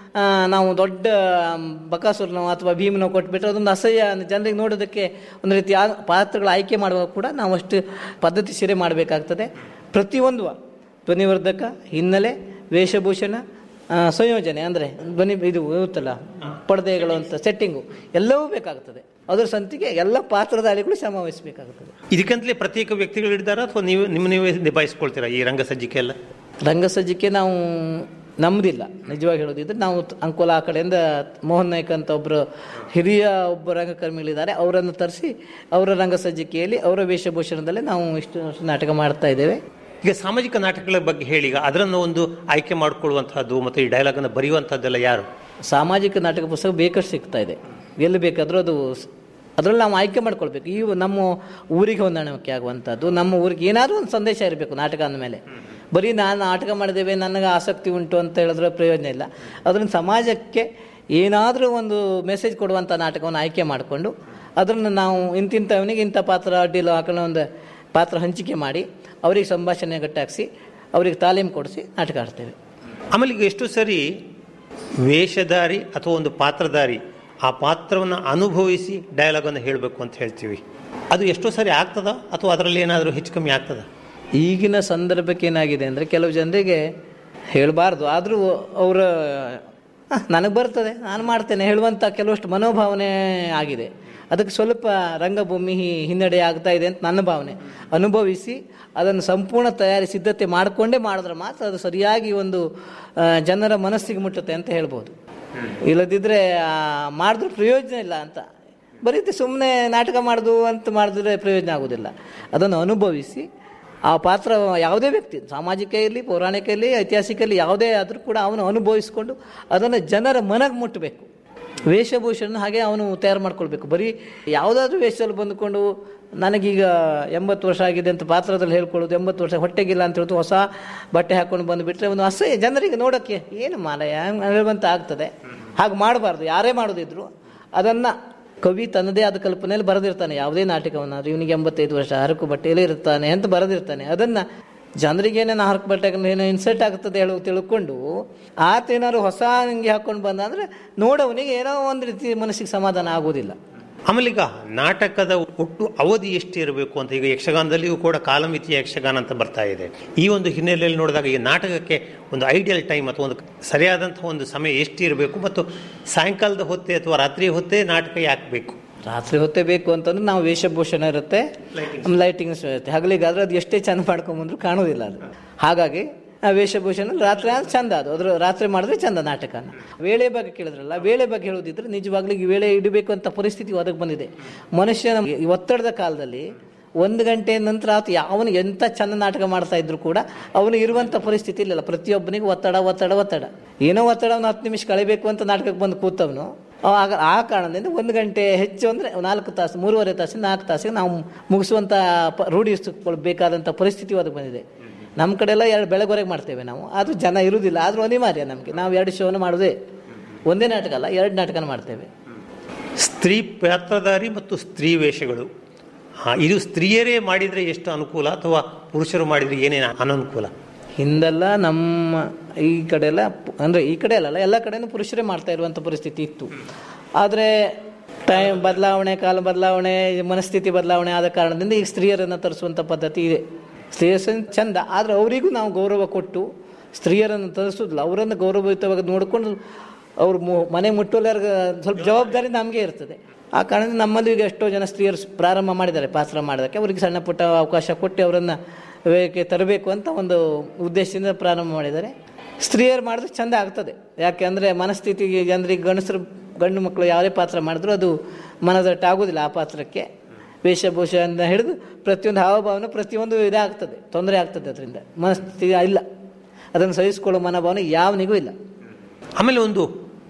ಆ, ನಾವು ದೊಡ್ಡ ಬಕಾಸುರನೋ ಅಥವಾ ಭೀಮನೋ ಕೊಟ್ಬಿಟ್ರೆ ಅದೊಂದು ಅಸಹ್ಯ ಜನರಿಗೆ ನೋಡೋದಕ್ಕೆ ಒಂದು ರೀತಿ ಆ ಪಾತ್ರಗಳ ಆಯ್ಕೆ ಮಾಡುವಾಗ ಕೂಡ ನಾವು ಅಷ್ಟು ಪದ್ಧತಿ ಸೀರೆ ಮಾಡಬೇಕಾಗ್ತದೆ ಪ್ರತಿಯೊಂದು ಧ್ವನಿವರ್ಧಕ ಹಿನ್ನೆಲೆ ವೇಷಭೂಷಣ ಆ, ಸಂಯೋಜನೆ ಅಂದರೆ ಧ್ವನಿ ಇದು ಇರುತ್ತಲ್ಲ ಪರದೆಗಳು ಅಂತ ಸೆಟ್ಟಿಂಗು ಎಲ್ಲವೂ ಬೇಕಾಗ್ತದೆ ಅದರ ಸಂತಿಗೆ ಎಲ್ಲ ಪಾತ್ರಧಾರಿಗಳು ಶ್ರಮ ವಹಿಸಬೇಕಾಗುತ್ತದೆ ಇದಕ್ಕಂತಲೇ ಪ್ರತ್ಯೇಕ ವ್ಯಕ್ತಿಗಳು ಇದ್ದಾರಾ ಅಥವಾ ನೀವು ನಿಮ್ಮ ನೀವೇ ನಿಭಾಯಿಸ್ಕೊಳ್ತೀರಾ ಈ ರಂಗಸಜ್ಜಿಕೆ ಎಲ್ಲ ರಂಗಸಜ್ಜಿಕೆ ನಾವು ನಮ್ದಿಲ್ಲ ನಿಜವಾಗಿ ಹೇಳೋದಿದ್ರೆ ನಾವು ಅಂಕೋಲ ಆ ಕಡೆಯಿಂದ ಮೋಹನ್ ನಾಯ್ಕ ಅಂತ ಒಬ್ಬರು ಹಿರಿಯ ಒಬ್ಬ ರಂಗಕರ್ಮಿಗಳಿದ್ದಾರೆ ಅವರನ್ನು ತರಿಸಿ ಅವರ ರಂಗಸಜ್ಜಿಕೆಯಲ್ಲಿ ಅವರ ವೇಷಭೂಷಣದಲ್ಲೇ ನಾವು ಇಷ್ಟು ವರ್ಷ ನಾಟಕ ಮಾಡ್ತಾ ಇದ್ದೇವೆ ಈಗ ಸಾಮಾಜಿಕ ನಾಟಕಗಳ ಬಗ್ಗೆ ಹೇಳಿ ಈಗ ಅದರನ್ನು ಒಂದು ಆಯ್ಕೆ ಮಾಡಿಕೊಳ್ಳುವಂತಹದ್ದು ಮತ್ತು ಈ ಡೈಲಾಗ್ ಅನ್ನು ಬರೆಯುವಂತಹದ್ದೆಲ್ಲ ಯಾರು ಸಾಮಾಜಿಕ ನಾಟಕ ಪುಸ್ತಕ ಬೇಕಷ್ಟು ಸಿಗ್ತಾ ಇದೆ ಎಲ್ಲಿ ಬೇಕಾದರೂ ಅದು ಸ್- ಅದರಲ್ಲಿ ನಾವು ಆಯ್ಕೆ ಮಾಡ್ಕೊಳ್ಬೇಕು ಈ ನಮ್ಮ ಊರಿಗೆ ಹೊಂದಾಣಿಕೆ ಆಗುವಂಥದ್ದು ನಮ್ಮ ಊರಿಗೆ ಏನಾದರೂ ಒಂದು ಸಂದೇಶ ಇರಬೇಕು ನಾಟಕ ಅಂದಮೇಲೆ ಬರೀ ನಾನು ನಾಟಕ ಮಾಡಿದ್ದೇವೆ ನನಗೆ ಆಸಕ್ತಿ ಉಂಟು ಅಂತ ಹೇಳಿದ್ರೆ ಪ್ರಯೋಜನ ಇಲ್ಲ ಅದನ್ನು ಸಮಾಜಕ್ಕೆ ಏನಾದರೂ ಒಂದು ಮೆಸೇಜ್ ಕೊಡುವಂಥ ನಾಟಕವನ್ನು ಆಯ್ಕೆ ಮಾಡಿಕೊಂಡು ಅದನ್ನು ನಾವು ಇಂತಿಂಥವನಿಗೆ ಇಂಥ ಪಾತ್ರ ಅಡ್ಡಿಲ್ಲ ಹಾಕೊಂಡು ಒಂದು ಪಾತ್ರ ಹಂಚಿಕೆ ಮಾಡಿ ಅವರಿಗೆ ಸಂಭಾಷಣೆ ಗಟ್ಟಾಕಿಸಿ ಅವರಿಗೆ ತಾಲೀಮು ಕೊಡಿಸಿ ನಾಟಕ ಆಡ್ತೇವೆ ಆಮೇಲೆ ಈಗ ಎಷ್ಟು ಸರಿ ವೇಷಧಾರಿ ಅಥವಾ ಒಂದು ಪಾತ್ರಧಾರಿ ಆ ಪಾತ್ರವನ್ನು ಅನುಭವಿಸಿ ಡೈಲಾಗ್ ಅನ್ನು ಹೇಳಬೇಕು ಅಂತ ಹೇಳ್ತೀವಿ ಅದು ಎಷ್ಟೋ ಸರಿ ಆಗ್ತದ ಅಥವಾ ಅದರಲ್ಲಿ ಏನಾದರೂ ಹೆಚ್ಚು ಕಮ್ಮಿ ಆಗ್ತದ ಈಗಿನ ಸಂದರ್ಭಕ್ಕೆ ಏನಾಗಿದೆ ಅಂದರೆ ಕೆಲವು ಜನರಿಗೆ ಹೇಳಬಾರ್ದು ಆದರೂ ಅವರ ನನಗೆ ಬರ್ತದೆ ನಾನು ಮಾಡ್ತೇನೆ ಹೇಳುವಂಥ ಕೆಲವಷ್ಟು ಮನೋಭಾವನೆ ಆಗಿದೆ ಅದಕ್ಕೆ ಸ್ವಲ್ಪ ರಂಗಭೂಮಿ ಹಿ- ಹಿನ್ನಡೆ ಆಗ್ತಾ ಇದೆ ಅಂತ ನನ್ನ ಭಾವನೆ ಅನುಭವಿಸಿ ಅದನ್ನು ಸಂಪೂರ್ಣ ತಯಾರಿ ಸಿದ್ಧತೆ ಮಾಡಿಕೊಂಡೇ ಮಾಡಿದ್ರೆ ಮಾತ್ರ ಅದು ಸರಿಯಾಗಿ ಒಂದು ಆ, ಜನರ ಮನಸ್ಸಿಗೆ ಮುಟ್ಟುತ್ತೆ ಅಂತ ಹೇಳ್ಬೋದು ಇಲ್ಲದಿದ್ದರೆ ಮಾಡಿದ್ರೆ ಪ್ರಯೋಜನ ಇಲ್ಲ ಅಂತ ಬರೀ ಸುಮ್ಮನೆ ನಾಟಕ ಮಾಡೋದು ಅಂತ ಮಾಡಿದ್ರೆ ಪ್ರಯೋಜನ ಆಗೋದಿಲ್ಲ ಅದನ್ನು ಅನುಭವಿಸಿ ಆ ಪಾತ್ರ ಯಾವುದೇ ವ್ಯಕ್ತಿ ಸಾಮಾಜಿಕ ಇರಲಿ ಪೌರಾಣಿಕ ಇರಲಿ ಐತಿಹಾಸಿಕ ಇರಲಿ ಯಾವುದೇ ಆದರೂ ಕೂಡ ಅವನು ಅನುಭವಿಸಿಕೊಂಡು ಅದನ್ನು ಜನರ ಮನಗೆ ಮುಟ್ಟಬೇಕು ವೇಷಭೂಷಣ ಹಾಗೆ ಅವನು ತಯಾರು ಮಾಡ್ಕೊಳ್ಬೇಕು ಬರೀ ಯಾವುದಾದ್ರೂ ವೇಷದಲ್ಲಿ ಬಂದುಕೊಂಡು ನನಗೀಗ ಎಂಬತ್ತು ವರ್ಷ ಆಗಿದೆ ಅಂತ ಪಾತ್ರದಲ್ಲಿ ಹೇಳ್ಕೊಳ್ಳೋದು ಎಂಬತ್ತು ವರ್ಷ ಹೊಟ್ಟೆಗಿಲ್ಲ ಅಂತ ಹೇಳ್ತು ಹೊಸ ಬಟ್ಟೆ ಹಾಕೊಂಡು ಬಂದುಬಿಟ್ರೆ ಒಂದು ಅಸಹ್ಯ ಜನರಿಗೆ ನೋಡೋಕ್ಕೆ ಏನು ಮಾಲಯ ಹೇಳುವಂತ ಆಗ್ತದೆ ಹಾಗೆ ಮಾಡಬಾರ್ದು ಯಾರೇ ಮಾಡೋದಿದ್ರು ಅದನ್ನು ಕವಿ ತನ್ನದೇ ಆದ ಕಲ್ಪನೆಯಲ್ಲಿ ಬರೆದಿರ್ತಾನೆ ಯಾವುದೇ ನಾಟಕವನ್ನಾದ್ರೂ ಇವನಿಗೆ ಎಂಬತ್ತೈದು ವರ್ಷ ಹರಕು ಬಟ್ಟೆಯಲ್ಲೇ ಇರ್ತಾನೆ ಅಂತ ಬರೆದಿರ್ತಾನೆ ಅದನ್ನು ಜನರಿಗೇನೇನು ಹರಕು ಬಟ್ಟೆ ಏನೋ ಇನ್ಸಲ್ಟ್ ಆಗ್ತದೆ ಹೇಳೋ ತಿಳ್ಕೊಂಡು ಆತ ಏನಾದ್ರು ಹೊಸ ಅಂಗಿ ಹಾಕೊಂಡು ಬಂದ ಅಂದರೆ ನೋಡೋವನಿಗೆ ಏನೋ ಒಂದು ರೀತಿ ಮನಸ್ಸಿಗೆ ಸಮಾಧಾನ ಆಗೋದಿಲ್ಲ ಆಮೇಲೆ ಈಗ ನಾಟಕದ ಒಟ್ಟು ಅವಧಿ ಎಷ್ಟು ಇರಬೇಕು ಅಂತ ಈಗ ಯಕ್ಷಗಾನದಲ್ಲಿಯೂ ಕೂಡ ಕಾಲಮಿತಿಯ ಯಕ್ಷಗಾನ ಅಂತ ಬರ್ತಾ ಇದೆ ಈ ಒಂದು ಹಿನ್ನೆಲೆಯಲ್ಲಿ ನೋಡಿದಾಗ ಈ ನಾಟಕಕ್ಕೆ ಒಂದು ಐಡಿಯಲ್ ಟೈಮ್ ಅಥವಾ ಒಂದು ಸರಿಯಾದಂತಹ ಒಂದು ಸಮಯ ಎಷ್ಟು ಇರಬೇಕು ಮತ್ತು ಸಾಯಂಕಾಲದ ಹೊತ್ತೆ ಅಥವಾ ರಾತ್ರಿ ಹೊತ್ತೇ ನಾಟಕ ಯಾಕೆ ಬೇಕು ರಾತ್ರಿ ಹೊತ್ತೇ ಬೇಕು ಅಂತಂದ್ರೆ ನಾವು ವೇಷಭೂಷಣ ಇರುತ್ತೆ ಲೈಟಿಂಗ್ಸ್ ಇರುತ್ತೆ ಹಗಲಿಗಾದ್ರೆ ಅದು ಎಷ್ಟೇ ಚಂದ ಮಾಡ್ಕೊಂಬಂದ್ರು ಕಾಣೋದಿಲ್ಲ ಅದು ಹಾಗಾಗಿ ಆ ವೇಷಭೂಷಣ ರಾತ್ರಿ ಆದ್ರೆ ಚಂದ ಅದು ಅದ್ರ ರಾತ್ರಿ ಮಾಡಿದ್ರೆ ಚಂದ ನಾಟಕನ ವೇಳೆ ಬಗ್ಗೆ ಕೇಳಿದ್ರಲ್ಲ ವೇಳೆ ಬಗ್ಗೆ ಹೇಳೋದಿದ್ರೆ ನಿಜವಾಗ್ಲೂ ಈ ವೇಳೆ ಇಡಬೇಕು ಅಂತ ಪರಿಸ್ಥಿತಿ ಒದಗಿ ಬಂದಿದೆ ಮನುಷ್ಯನ ಈ ಒತ್ತಡದ ಕಾಲದಲ್ಲಿ ಒಂದು ಗಂಟೆ ನಂತರ ಆತ ಯಾವನು ಎಂಥ ಚಂದ ನಾಟಕ ಮಾಡ್ತಾ ಇದ್ರು ಕೂಡ ಅವನು ಇರುವಂಥ ಪರಿಸ್ಥಿತಿ ಇಲ್ಲ ಪ್ರತಿಯೊಬ್ಬನಿಗೂ ಒತ್ತಡ ಒತ್ತಡ ಒತ್ತಡ ಏನೋ ಒತ್ತಡ ಅವನು ಹತ್ತು ನಿಮಿಷ ಕಳಿಬೇಕು ಅಂತ ನಾಟಕಕ್ಕೆ ಬಂದು ಕೂತವನು ಆಗ ಆ ಕಾರಣದಿಂದ ಒಂದು ಗಂಟೆ ಹೆಚ್ಚು ಅಂದರೆ ನಾಲ್ಕು ತಾಸು ಮೂರುವರೆ ತಾಸು ನಾಲ್ಕು ತಾಸಿಗೆ ನಾವು ಮುಗಿಸುವಂಥ ಪ ರೂಢಿಸಿಕೊಳ್ಬೇಕಾದಂಥ ಪರಿಸ್ಥಿತಿ ಒದಗಿ ಬಂದಿದೆ ನಮ್ಮ ಕಡೆ ಎಲ್ಲ ಎರಡು ಬೆಳಗ್ವರೆಗೆ ಮಾಡ್ತೇವೆ ನಾವು ಆದರೂ ಜನ ಇರುವುದಿಲ್ಲ ಆದರೂ ಅನಿವಾರ್ಯ ನಮಗೆ ನಾವು ಎರಡು ಶೋನ ಮಾಡೋದೇ ಒಂದೇ ನಾಟಕ ಅಲ್ಲ ಎರಡು ನಾಟಕನ ಮಾಡ್ತೇವೆ ಸ್ತ್ರೀ ಪಾತ್ರಧಾರಿ ಮತ್ತು ಸ್ತ್ರೀ ವೇಷಗಳು ಹಾ, ಇದು ಸ್ತ್ರೀಯರೇ ಮಾಡಿದರೆ ಎಷ್ಟು ಅನುಕೂಲ ಅಥವಾ ಪುರುಷರು ಮಾಡಿದರೆ ಏನೇನು ಅನನುಕೂಲ ಹಿಂದೆಲ್ಲ ನಮ್ಮ ಈ ಕಡೆ ಎಲ್ಲ ಪು- ಅಂದ್ರೆ ಈ ಕಡೆ ಅಲ್ಲ ಎಲ್ಲ ಕಡೆನೂ ಪುರುಷರೇ ಮಾಡ್ತಾ ಇರುವಂಥ ಪರಿಸ್ಥಿತಿ ಇತ್ತು ಆದರೆ ಟೈಮ್ ಬದಲಾವಣೆ ಕಾಲ ಬದಲಾವಣೆ ಮನಸ್ಥಿತಿ ಬದಲಾವಣೆ ಆದ ಕಾರಣದಿಂದ ಈಗ ಸ್ತ್ರೀಯರನ್ನು ತರಿಸುವಂಥ ಪದ್ಧತಿ ಇದೆ ಸ್ತ್ರೀಯರ ಸಂ- ಚಂದ ಆದರೆ ಅವರಿಗೂ ನಾವು ಗೌರವ ಕೊಟ್ಟು ಸ್ತ್ರೀಯರನ್ನು ತರಿಸೋದಿಲ್ಲ ಅವರನ್ನು ಗೌರವಯುತವಾಗಿ ನೋಡಿಕೊಂಡು ಅವ್ರು ಮು- ಮನೆ ಮುಟ್ಟೋಲ್ಯಾರ್ಗ ಸ್ವಲ್ಪ ಜವಾಬ್ದಾರಿ ನಮಗೆ ಇರ್ತದೆ ಆ ಕಾರಣದಿಂದ ನಮ್ಮಲ್ಲಿ ಈಗ ಎಷ್ಟೋ ಜನ ಸ್ತ್ರೀಯರು ಸ್- ಪ್ರಾರಂಭ ಮಾಡಿದ್ದಾರೆ ಪಾತ್ರ ಮಾಡೋದಕ್ಕೆ ಅವರಿಗೆ ಸಣ್ಣ ಪುಟ್ಟ ಅವಕಾಶ ಕೊಟ್ಟು ಅವರನ್ನು ವೇಗಕ್ಕೆ ತರಬೇಕು ಅಂತ ಒಂದು ಉದ್ದೇಶದಿಂದ ಪ್ರಾರಂಭ ಮಾಡಿದ್ದಾರೆ ಸ್ತ್ರೀಯರು ಮಾಡಿದ್ರೆ ಚಂದ ಆಗ್ತದೆ ಯಾಕೆ ಅಂದರೆ ಮನಸ್ಥಿತಿಗೆ ಜನರಿಗೆ ಗಂಡಸರು ಗಂಡು ಮಕ್ಕಳು ಯಾವುದೇ ಪಾತ್ರ ಮಾಡಿದ್ರು ಅದು ಮನದಟ್ಟಾಗೋದಿಲ್ಲ ಆ ಪಾತ್ರಕ್ಕೆ ವೇಷಭೂಷಣ ಹಿಡಿದು ಪ್ರತಿಯೊಂದು ಹಾವಭಾವನೆ ಪ್ರತಿಯೊಂದು ಇದಾಗ್ತದೆ ತೊಂದರೆ ಆಗ್ತದೆ ಅದರಿಂದ ಮನಸ್ಥಿತಿ ಇಲ್ಲ ಅದನ್ನು ಸಹಿಸಿಕೊಳ್ಳೋ ಮನೋಭಾವನೆ ಯಾವನಿಗೂ ಇಲ್ಲ ಆಮೇಲೆ ಒಂದು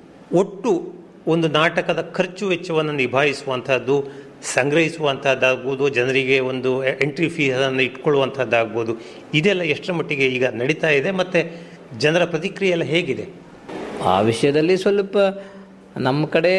ಒಟ್ಟು ಒಂದು ನಾಟಕದ ಖರ್ಚು ವೆಚ್ಚವನ್ನು ನಿಭಾಯಿಸುವಂತಹದ್ದು ಸಂಗ್ರಹಿಸುವಂತಹದ್ದಾಗ್ಬೋದು ಜನರಿಗೆ ಒಂದು ಎಂಟ್ರಿ ಫೀಸನ್ನು ಇಟ್ಕೊಳ್ಳುವಂಥದ್ದಾಗ್ಬೋದು ಇದೆಲ್ಲ ಎಷ್ಟರ ಮಟ್ಟಿಗೆ ಈಗ ನಡೀತಾ ಇದೆ ಮತ್ತು ಜನರ ಪ್ರತಿಕ್ರಿಯೆ ಎಲ್ಲ ಹೇಗಿದೆ ಆ ವಿಷಯದಲ್ಲಿ ಸ್ವಲ್ಪ ನಮ್ಮ ಕಡೆ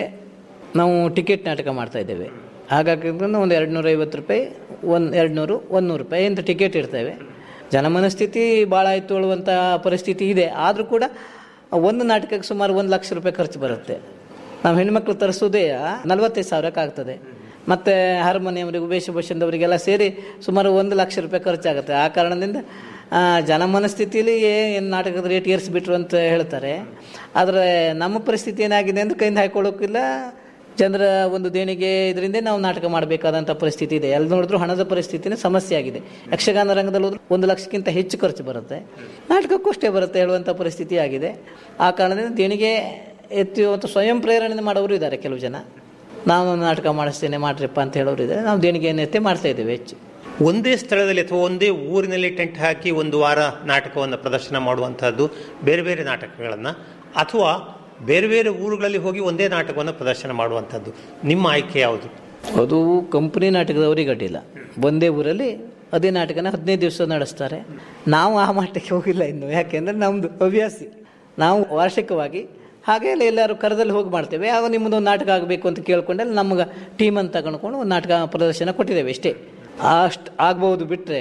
ನಾವು ಟಿಕೆಟ್ ನಾಟಕ ಮಾಡ್ತಾ ಇದ್ದೇವೆ ಹಾಗಾಗಿ ಒಂದು ಎರಡು ನೂರ ಐವತ್ತು ರೂಪಾಯಿ ಒಂದು ಎರಡು ನೂರು ಒಂದು ನೂರು ರೂಪಾಯಿ ಅಂತ ಟಿಕೆಟ್ ಇರ್ತೇವೆ ಜನಮನಸ್ಥಿತಿ ಭಾಳ ಆಯ್ತು ಹೇಳುವಂಥ ಪರಿಸ್ಥಿತಿ ಇದೆ ಆದರೂ ಕೂಡ ಒಂದು ನಾಟಕಕ್ಕೆ ಸುಮಾರು ಒಂದು ಲಕ್ಷ ರೂಪಾಯಿ ಖರ್ಚು ಬರುತ್ತೆ ನಾವು ಹೆಣ್ಮಕ್ಳು ತರಿಸೋದೇ ನಲವತ್ತೈದು ಸಾವಿರಕ್ಕೆ ಆಗ್ತದೆ ಮತ್ತು ಹಾರ್ಮೋನಿಯಂವರಿಗೂ ವೇಷಭೂಷಣದವರಿಗೆಲ್ಲ ಸೇರಿ ಸುಮಾರು ಒಂದು ಲಕ್ಷ ರೂಪಾಯಿ ಖರ್ಚಾಗುತ್ತೆ ಆ ಕಾರಣದಿಂದ ಆ, ಜನ ಮನಸ್ಥಿತಿಯಲ್ಲಿ ಏನು ನಾಟಕದ ರೇಟ್ ಏರಿಸಿಬಿಟ್ರು ಅಂತ ಹೇಳ್ತಾರೆ ಆದರೆ ನಮ್ಮ ಪರಿಸ್ಥಿತಿ ಏನಾಗಿದೆ ಅಂದ್ರೆ ಕೈಯಿಂದ ಹಾಕೊಳ್ಳೋಕ್ಕಿಲ್ಲ ಜನರ ಒಂದು ದೇಣಿಗೆ ಇದರಿಂದ ನಾವು ನಾಟಕ ಮಾಡಬೇಕಾದಂಥ ಪರಿಸ್ಥಿತಿ ಇದೆ ಎಲ್ಲಿ ನೋಡಿದ್ರು ಹಣದ ಪರಿಸ್ಥಿತಿನೇ ಸಮಸ್ಯೆ ಆಗಿದೆ ಯಕ್ಷಗಾನ ರಂಗದಲ್ಲಿ ಹೋದ್ರೆ ಒಂದು ಲಕ್ಷಕ್ಕಿಂತ ಹೆಚ್ಚು ಖರ್ಚು ಬರುತ್ತೆ ನಾಟಕಕ್ಕೂ ಅಷ್ಟೇ ಬರುತ್ತೆ ಹೇಳುವಂಥ ಪರಿಸ್ಥಿತಿ ಆಗಿದೆ ಆ ಕಾರಣದಿಂದ ದೇಣಿಗೆ ಎತ್ತುವಂಥ ಸ್ವಯಂ ಪ್ರೇರಣೆ ಮಾಡೋರು ಇದ್ದಾರೆ ಕೆಲವು ಜನ ನಾನು ನಾಟಕ ಮಾಡಿಸ್ತೇನೆ ಮಾಡ್ರಿಪ್ಪ ಅಂತ ಹೇಳೋರು ಇದ್ದಾರೆ ನಾವು ದೇಣಿಗೆಯನ್ನು ಎತ್ತಿ ಮಾಡ್ತಾ ಇದ್ದೇವೆ ಹೆಚ್ಚು ಒಂದೇ ಸ್ಥಳದಲ್ಲಿ ಅಥವಾ ಒಂದೇ ಊರಿನಲ್ಲಿ ಟೆಂಟ್ ಹಾಕಿ ಒಂದು ವಾರ ನಾಟಕವನ್ನು ಪ್ರದರ್ಶನ ಮಾಡುವಂತಹದ್ದು ಬೇರೆ ಬೇರೆ ನಾಟಕಗಳನ್ನು ಅಥವಾ ಬೇರೆ ಬೇರೆ ಊರುಗಳಲ್ಲಿ ಹೋಗಿ ಒಂದೇ ನಾಟಕವನ್ನು ಪ್ರದರ್ಶನ ಮಾಡುವಂಥದ್ದು ನಿಮ್ಮ ಆಯ್ಕೆ ಯಾವುದು ಅದು ಕಂಪನಿ ನಾಟಕದವರಿಗೆ ಅಡ್ಡಿಲ್ಲ ಒಂದೇ ಊರಲ್ಲಿ ಅದೇ ನಾಟಕನ ಹದಿನೈದು ದಿವಸ ನಡೆಸ್ತಾರೆ ನಾವು ಆ ಮಟ್ಟಕ್ಕೆ ಹೋಗಿಲ್ಲ ಇನ್ನು ಯಾಕೆಂದರೆ ನಮ್ಮದು ಹವ್ಯಾಸಿ ನಾವು ವಾರ್ಷಿಕವಾಗಿ ಹಾಗೆ ಎಲ್ಲ ಎಲ್ಲರೂ ಕರೆದಲ್ಲಿ ಹೋಗಿ ಮಾಡ್ತೇವೆ ಆಗ ನಿಮ್ಮದು ಒಂದು ನಾಟಕ ಆಗಬೇಕು ಅಂತ ಕೇಳ್ಕೊಂಡಲ್ಲಿ ನಮ್ಗೆ ಟೀಮನ್ನು ತಗೊಂಡ್ಕೊಂಡು ಒಂದು ನಾಟಕ ಪ್ರದರ್ಶನ ಕೊಟ್ಟಿದ್ದೇವೆ ಅಷ್ಟೇ ಅಷ್ಟು ಆಗ್ಬೋದು ಬಿಟ್ಟರೆ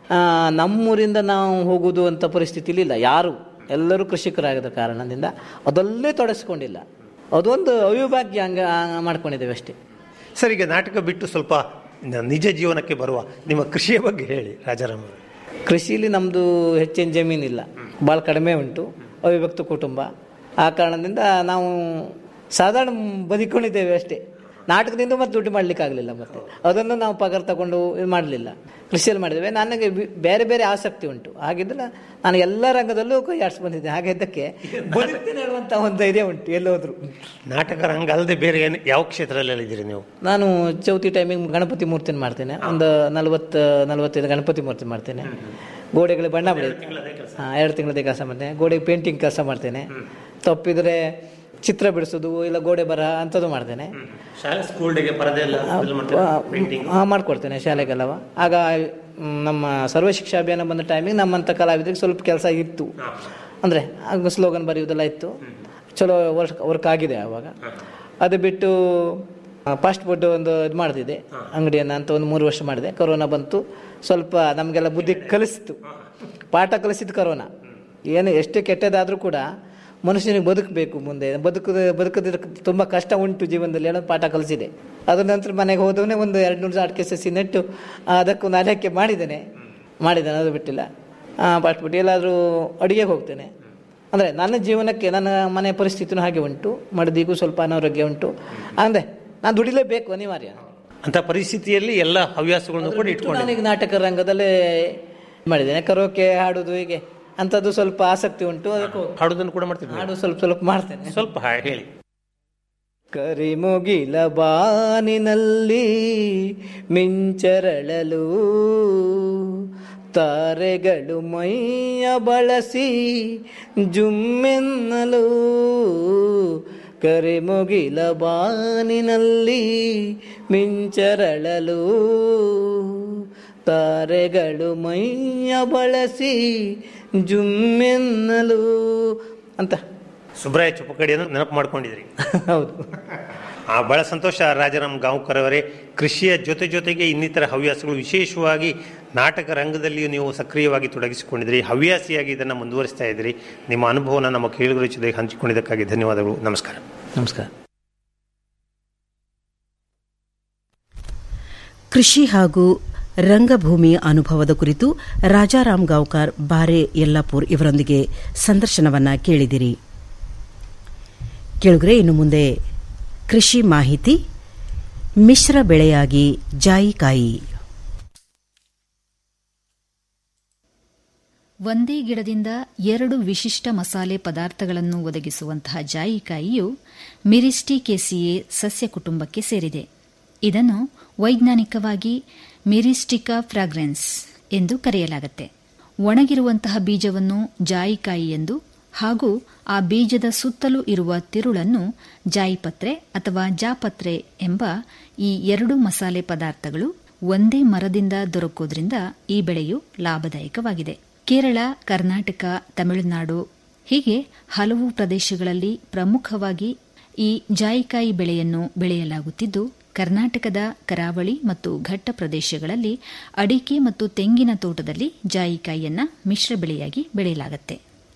ನಮ್ಮೂರಿಂದ ನಾವು ಹೋಗೋದು ಅಂತ ಪರಿಸ್ಥಿತಿಲಿ ಇಲ್ಲ ಯಾರು ಎಲ್ಲರೂ ಕೃಷಿಕರಾಗದ ಕಾರಣದಿಂದ ಅದಲ್ಲೇ ತೊಡಗಿಸ್ಕೊಂಡಿಲ್ಲ ಅದೊಂದು ಅವಿಭಾಗ್ಯ ಹಂಗ ಮಾಡ್ಕೊಂಡಿದ್ದೇವೆ ಅಷ್ಟೇ ಸರ್ ಈಗ ನಾಟಕ ಬಿಟ್ಟು ಸ್ವಲ್ಪ ನ- ನಿಜ ಜೀವನಕ್ಕೆ ಬರುವ ನಿಮ್ಮ ಕೃಷಿಯ ಬಗ್ಗೆ ಹೇಳಿ ರಾಜಾರಾಮ್ ಅವರೇ. ಕೃಷಿಲಿ ನಮ್ಮದು ಹೆಚ್ಚಿನ ಜಮೀನಿಲ್ಲ ಭಾಳ ಕಡಿಮೆ ಉಂಟು ಅವಿಭಕ್ತ ಕುಟುಂಬ ಆ ಕಾರಣದಿಂದ ನಾವು ಸಾಧಾರಣ ಬದುಕೊಂಡಿದ್ದೇವೆ ಅಷ್ಟೇ ನಾಟಕದಿಂದ ಮತ್ತೆ ದುಡ್ಡು ಮಾಡಲಿಕ್ಕೆ ಆಗಲಿಲ್ಲ ಮತ್ತೆ ಅದನ್ನು ನಾವು ಪಗಾರ ತಗೊಂಡು ಇದು ಮಾಡಲಿಲ್ಲ ಕೃಷಿಯಲ್ಲಿ ಮಾಡಿದ್ದೇವೆ ನನಗೆ ವಿ- ಬೇರೆ ಬೇರೆ ಆಸಕ್ತಿ ಉಂಟು ಹಾಗಿದ್ರೆ ನಾನು ಎಲ್ಲ ರಂಗದಲ್ಲೂ ಕೈ ಆಡ್ಸಿ ಬಂದಿದ್ದೆ ಹಾಗಿದ್ದಕ್ಕೆ ಬದುಕ್ತೇನೆ ಹೇಳುವಂಥ ಒಂದು ಧೈರ್ಯ ಉಂಟು ಎಲ್ಲೋದ್ರು ನಾಟಕ ರಂಗ ಅಲ್ಲದೆ ಬೇರೆ ಏನು ಯಾವ ಕ್ಷೇತ್ರದಲ್ಲಿ ಇದ್ದೀರಿ ನೀವು ನಾನು ಚೌತಿ ಟೈಮಿಗೆ ಗಣಪತಿ ಮೂರ್ತಿನ ಮಾಡ್ತೇನೆ ಒಂದು ನಲವತ್ತು ನಲವತ್ತೈದು ಗಣಪತಿ ಮೂರ್ತಿ ಮಾಡ್ತೇನೆ ಗೋಡೆಗಳಿಗೆ ಬಣ್ಣ ಬಳಿ ಹಾಂ ಎರಡು ತಿಂಗಳದೇ ಕೆಲಸ ಮಾಡ್ತೇನೆ ಗೋಡೆಗೆ ಪೇಂಟಿಂಗ್ ಕೆಲಸ ಮಾಡ್ತೇನೆ ತಪ್ಪಿದ್ರೆ ಚಿತ್ರ ಬಿಡಿಸೋದು ಇಲ್ಲ ಗೋಡೆ ಬರಹ ಅಂಥದ್ದು ಮಾಡ್ತೇನೆ ಶಾಲೆ ಸ್ಕೂಲ್ ಡೇಗೆ ಪರದೆ ಎಲ್ಲ ಪೇಂಟಿಂಗ್ ಹಾಂ ಮಾಡ್ಕೊಡ್ತೇನೆ ಶಾಲೆಗೆಲ್ಲವ ಆಗ ಮ್, ನಮ್ಮ ಸರ್ವ ಶಿಕ್ಷಾ ಅಭಿಯಾನ ಬಂದ ಟೈಮಿಗೆ ನಮ್ಮಂಥ ಕಲಾವಿದರಿಗೆ ಸ್ವಲ್ಪ ಕೆಲಸ ಇತ್ತು ಅಂದರೆ ಆಗ ಸ್ಲೋಗನ್ ಬರೆಯೋದೆಲ್ಲ ಇತ್ತು ಚಲೋ ವರ್ಕ್ ವರ್ಕ್ ಆಗಿದೆ ಆವಾಗ ಅದು ಬಿಟ್ಟು ಫಾಸ್ಟ್ ಫುಡ್ ಒಂದು ಇದು ಮಾಡ್ತಿದ್ದೆ ಅಂಗಡಿಯನ್ನು ಅಂತ ಒಂದು ಮೂರು ವರ್ಷ ಮಾಡಿದೆ ಕೊರೋನಾ ಬಂತು ಸ್ವಲ್ಪ ನಮಗೆಲ್ಲ ಬುದ್ಧಿ ಕಲಿಸ್ತು ಪಾಠ ಕಲಿಸಿದ್ದು ಕೊರೋನಾ ಏನು ಎಷ್ಟೇ ಕೆಟ್ಟದಾದರೂ ಕೂಡ ಮನುಷ್ಯನಿಗೆ ಬದುಕಬೇಕು ಮುಂದೆ ಬದುಕದ ಬದುಕದಿರ ತುಂಬ ಕಷ್ಟ ಉಂಟು ಜೀವನದಲ್ಲಿ ಅನ್ನೋದು ಪಾಠ ಕಲಿಸಿದೆ ಅದ್ರ ನಂತರ ಮನೆಗೆ ಹೋದವನೇ ಒಂದು ಎರಡು ನೂರು ಅಡಿಕೆ ಸಸಿ ನೆಟ್ಟು ಅದಕ್ಕೊಂದು ಅಲಕ್ಕೆ ಮಾಡಿದ್ದೇನೆ ಮಾಡಿದ್ದೇನೆ ಅದು ಬಿಟ್ಟಿಲ್ಲ ಫಾಸ್ಟ್ ಬಿಟ್ಟು ಎಲ್ಲಾದರೂ ಅಡುಗೆಗೆ ಹೋಗ್ತೇನೆ ಅಂದರೆ ನನ್ನ ಜೀವನಕ್ಕೆ ನನ್ನ ಮನೆ ಪರಿಸ್ಥಿತಿನೂ ಹಾಗೆ ಉಂಟು ಮಡದಿಗೂ ಸ್ವಲ್ಪ ಅನಾರೋಗ್ಯ ಉಂಟು ಅಂದರೆ ನಾನು ದುಡಿಲೇಬೇಕು ಅನಿವಾರ್ಯ ಅಂತ ಪರಿಸ್ಥಿತಿಯಲ್ಲಿ ಎಲ್ಲ ಹವ್ಯಾಸಗಳನ್ನು ಕೂಡ ಇಟ್ಕೊಂಡು ನಾನೀಗ ನಾಟಕ ರಂಗದಲ್ಲೇ ಮಾಡಿದ್ದೇನೆ ಕರೋಕೆ ಹಾಡೋದು ಹೀಗೆ ಅಂಥದ್ದು ಸ್ವಲ್ಪ ಆಸಕ್ತಿ ಉಂಟು ಅದಕ್ಕೆ ಹೋಗ್- ಹಾಡೋದನ್ನು ಕೂಡ ಮಾಡ್ತಿದ್ವಿ ಹಾಡು ಸ್ವಲ್ಪ ಸ್ವಲ್ಪ ಮಾಡ್ತೇನೆ ಸ್ವಲ್ಪ ಹಾ- ಹೇಳಿ ಕರಿಮುಗಿಲ ಬಾನಿನಲ್ಲಿ ಮಿಂಚರಳಲು ತಾರೆಗಳು ಮೈಯ ಬಳಸಿ ಜುಮ್ಮೆನ್ನಲು ಕರಿಮುಗಿಲ ಬಾನಿನಲ್ಲಿ ಮಿಂಚರಳಲು ತಾರೆಗಳು ಮೈಯ ಬಳಸಿ ಜುಮ್ಮೆನ್ನಲು ಅಂತ ಸುಬ್ರಾಯ ಚುಪ್ಪಕಡಿಯನ್ನು ನೆನಪು ಮಾಡ್ಕೊಂಡಿದ್ರಿ ಹೌದು ಆ ಬಹಳ ಸಂತೋಷ ರಾಜಾರಾಮ್ ಗಾಂವ್ಕರ್ ಅವರೇ ಕೃಷಿಯ ಜೊತೆ ಜೊತೆಗೆ ಇನ್ನಿತರ ಹವ್ಯಾಸಗಳು ವಿಶೇಷವಾಗಿ ನಾಟಕ ರಂಗದಲ್ಲಿಯೂ ನೀವು ಸಕ್ರಿಯವಾಗಿ ತೊಡಗಿಸಿಕೊಂಡಿದ್ರಿ ಹವ್ಯಾಸಿಯಾಗಿ ಇದನ್ನು ಮುಂದುವರಿಸ್ತಾ ಇದ್ದೀರಿ ನಿಮ್ಮ ಅನುಭವನ ನಮ್ಮ ಕೇಳುಗರ ಜೊತೆಗೆ ಹಂಚಿಕೊಂಡಿದ್ದಕ್ಕಾಗಿ ಧನ್ಯವಾದಗಳು ನಮಸ್ಕಾರ ನಮಸ್ಕಾರ ಕೃಷಿ ಹಾಗೂ ರಂಗಭೂಮಿ ಅನುಭವದ ಕುರಿತು ರಾಜಾರಾಮ್ ಗಾಂವ್ಕರ್ ಬಾರೆ ಯಲ್ಲಾಪುರ್ ಇವರೊಂದಿಗೆ ಸಂದರ್ಶನವನ್ನ ಕೇಳಿದಿರಿ ಕೇಳುಗರೆ ಇನ್ನು ಮುಂದೆ ಕೃಷಿ ಮಾಹಿತಿ ಮಿಶ್ರ ಬೆಳೆಯಾಗಿ ಜಾಯಿಕಾಯಿ ಒಂದೇ ಗಿಡದಿಂದ ಎರಡು ವಿಶಿಷ್ಟ ಮಸಾಲೆ ಪದಾರ್ಥಗಳನ್ನು ಒದಗಿಸುವಂತಹ ಜಾಯಿಕಾಯಿಯು ಮಿರಿಸ್ಟಿಕೇಸಿಯೆ ಸಸ್ಯ ಕುಟುಂಬಕ್ಕೆ ಸೇರಿದೆ ಇದನ್ನು ವೈಜ್ಞಾನಿಕವಾಗಿ ಮಿರಿಸ್ಟಿಕಾ ಫ್ರಾಗ್ರೆನ್ಸ್ ಎಂದು ಕರೆಯಲಾಗುತ್ತೆ ಒಣಗಿರುವಂತಹ ಬೀಜವನ್ನು ಜಾಯಿಕಾಯಿ ಎಂದು ಹಾಗೂ ಆ ಬೀಜದ ಸುತ್ತಲೂ ಇರುವ ತಿರುಳನ್ನು ಜಾಯಿಪತ್ರೆ ಅಥವಾ ಜಾಪತ್ರೆ ಎಂಬ ಈ ಎರಡು ಮಸಾಲೆ ಪದಾರ್ಥಗಳು ಒಂದೇ ಮರದಿಂದ ದೊರಕೋದ್ರಿಂದ ಈ ಬೆಳೆಯು ಲಾಭದಾಯಕವಾಗಿದೆ ಕೇರಳ ಕರ್ನಾಟಕ ತಮಿಳುನಾಡು ಹೀಗೆ ಹಲವು ಪ್ರದೇಶಗಳಲ್ಲಿ ಪ್ರಮುಖವಾಗಿ ಈ ಜಾಯಿಕಾಯಿ ಬೆಳೆಯನ್ನು ಬೆಳೆಯಲಾಗುತ್ತಿದ್ದು ಕರ್ನಾಟಕದ ಕರಾವಳಿ ಮತ್ತು ಘಟ್ಟ ಪ್ರದೇಶಗಳಲ್ಲಿ ಅಡಿಕೆ ಮತ್ತು ತೆಂಗಿನ ತೋಟದಲ್ಲಿ ಜಾಯಿಕಾಯಿಯನ್ನ ಮಿಶ್ರ ಬೆಳೆಯಾಗಿ ಬೆಳೆಯಲಾಗುತ್ತೆ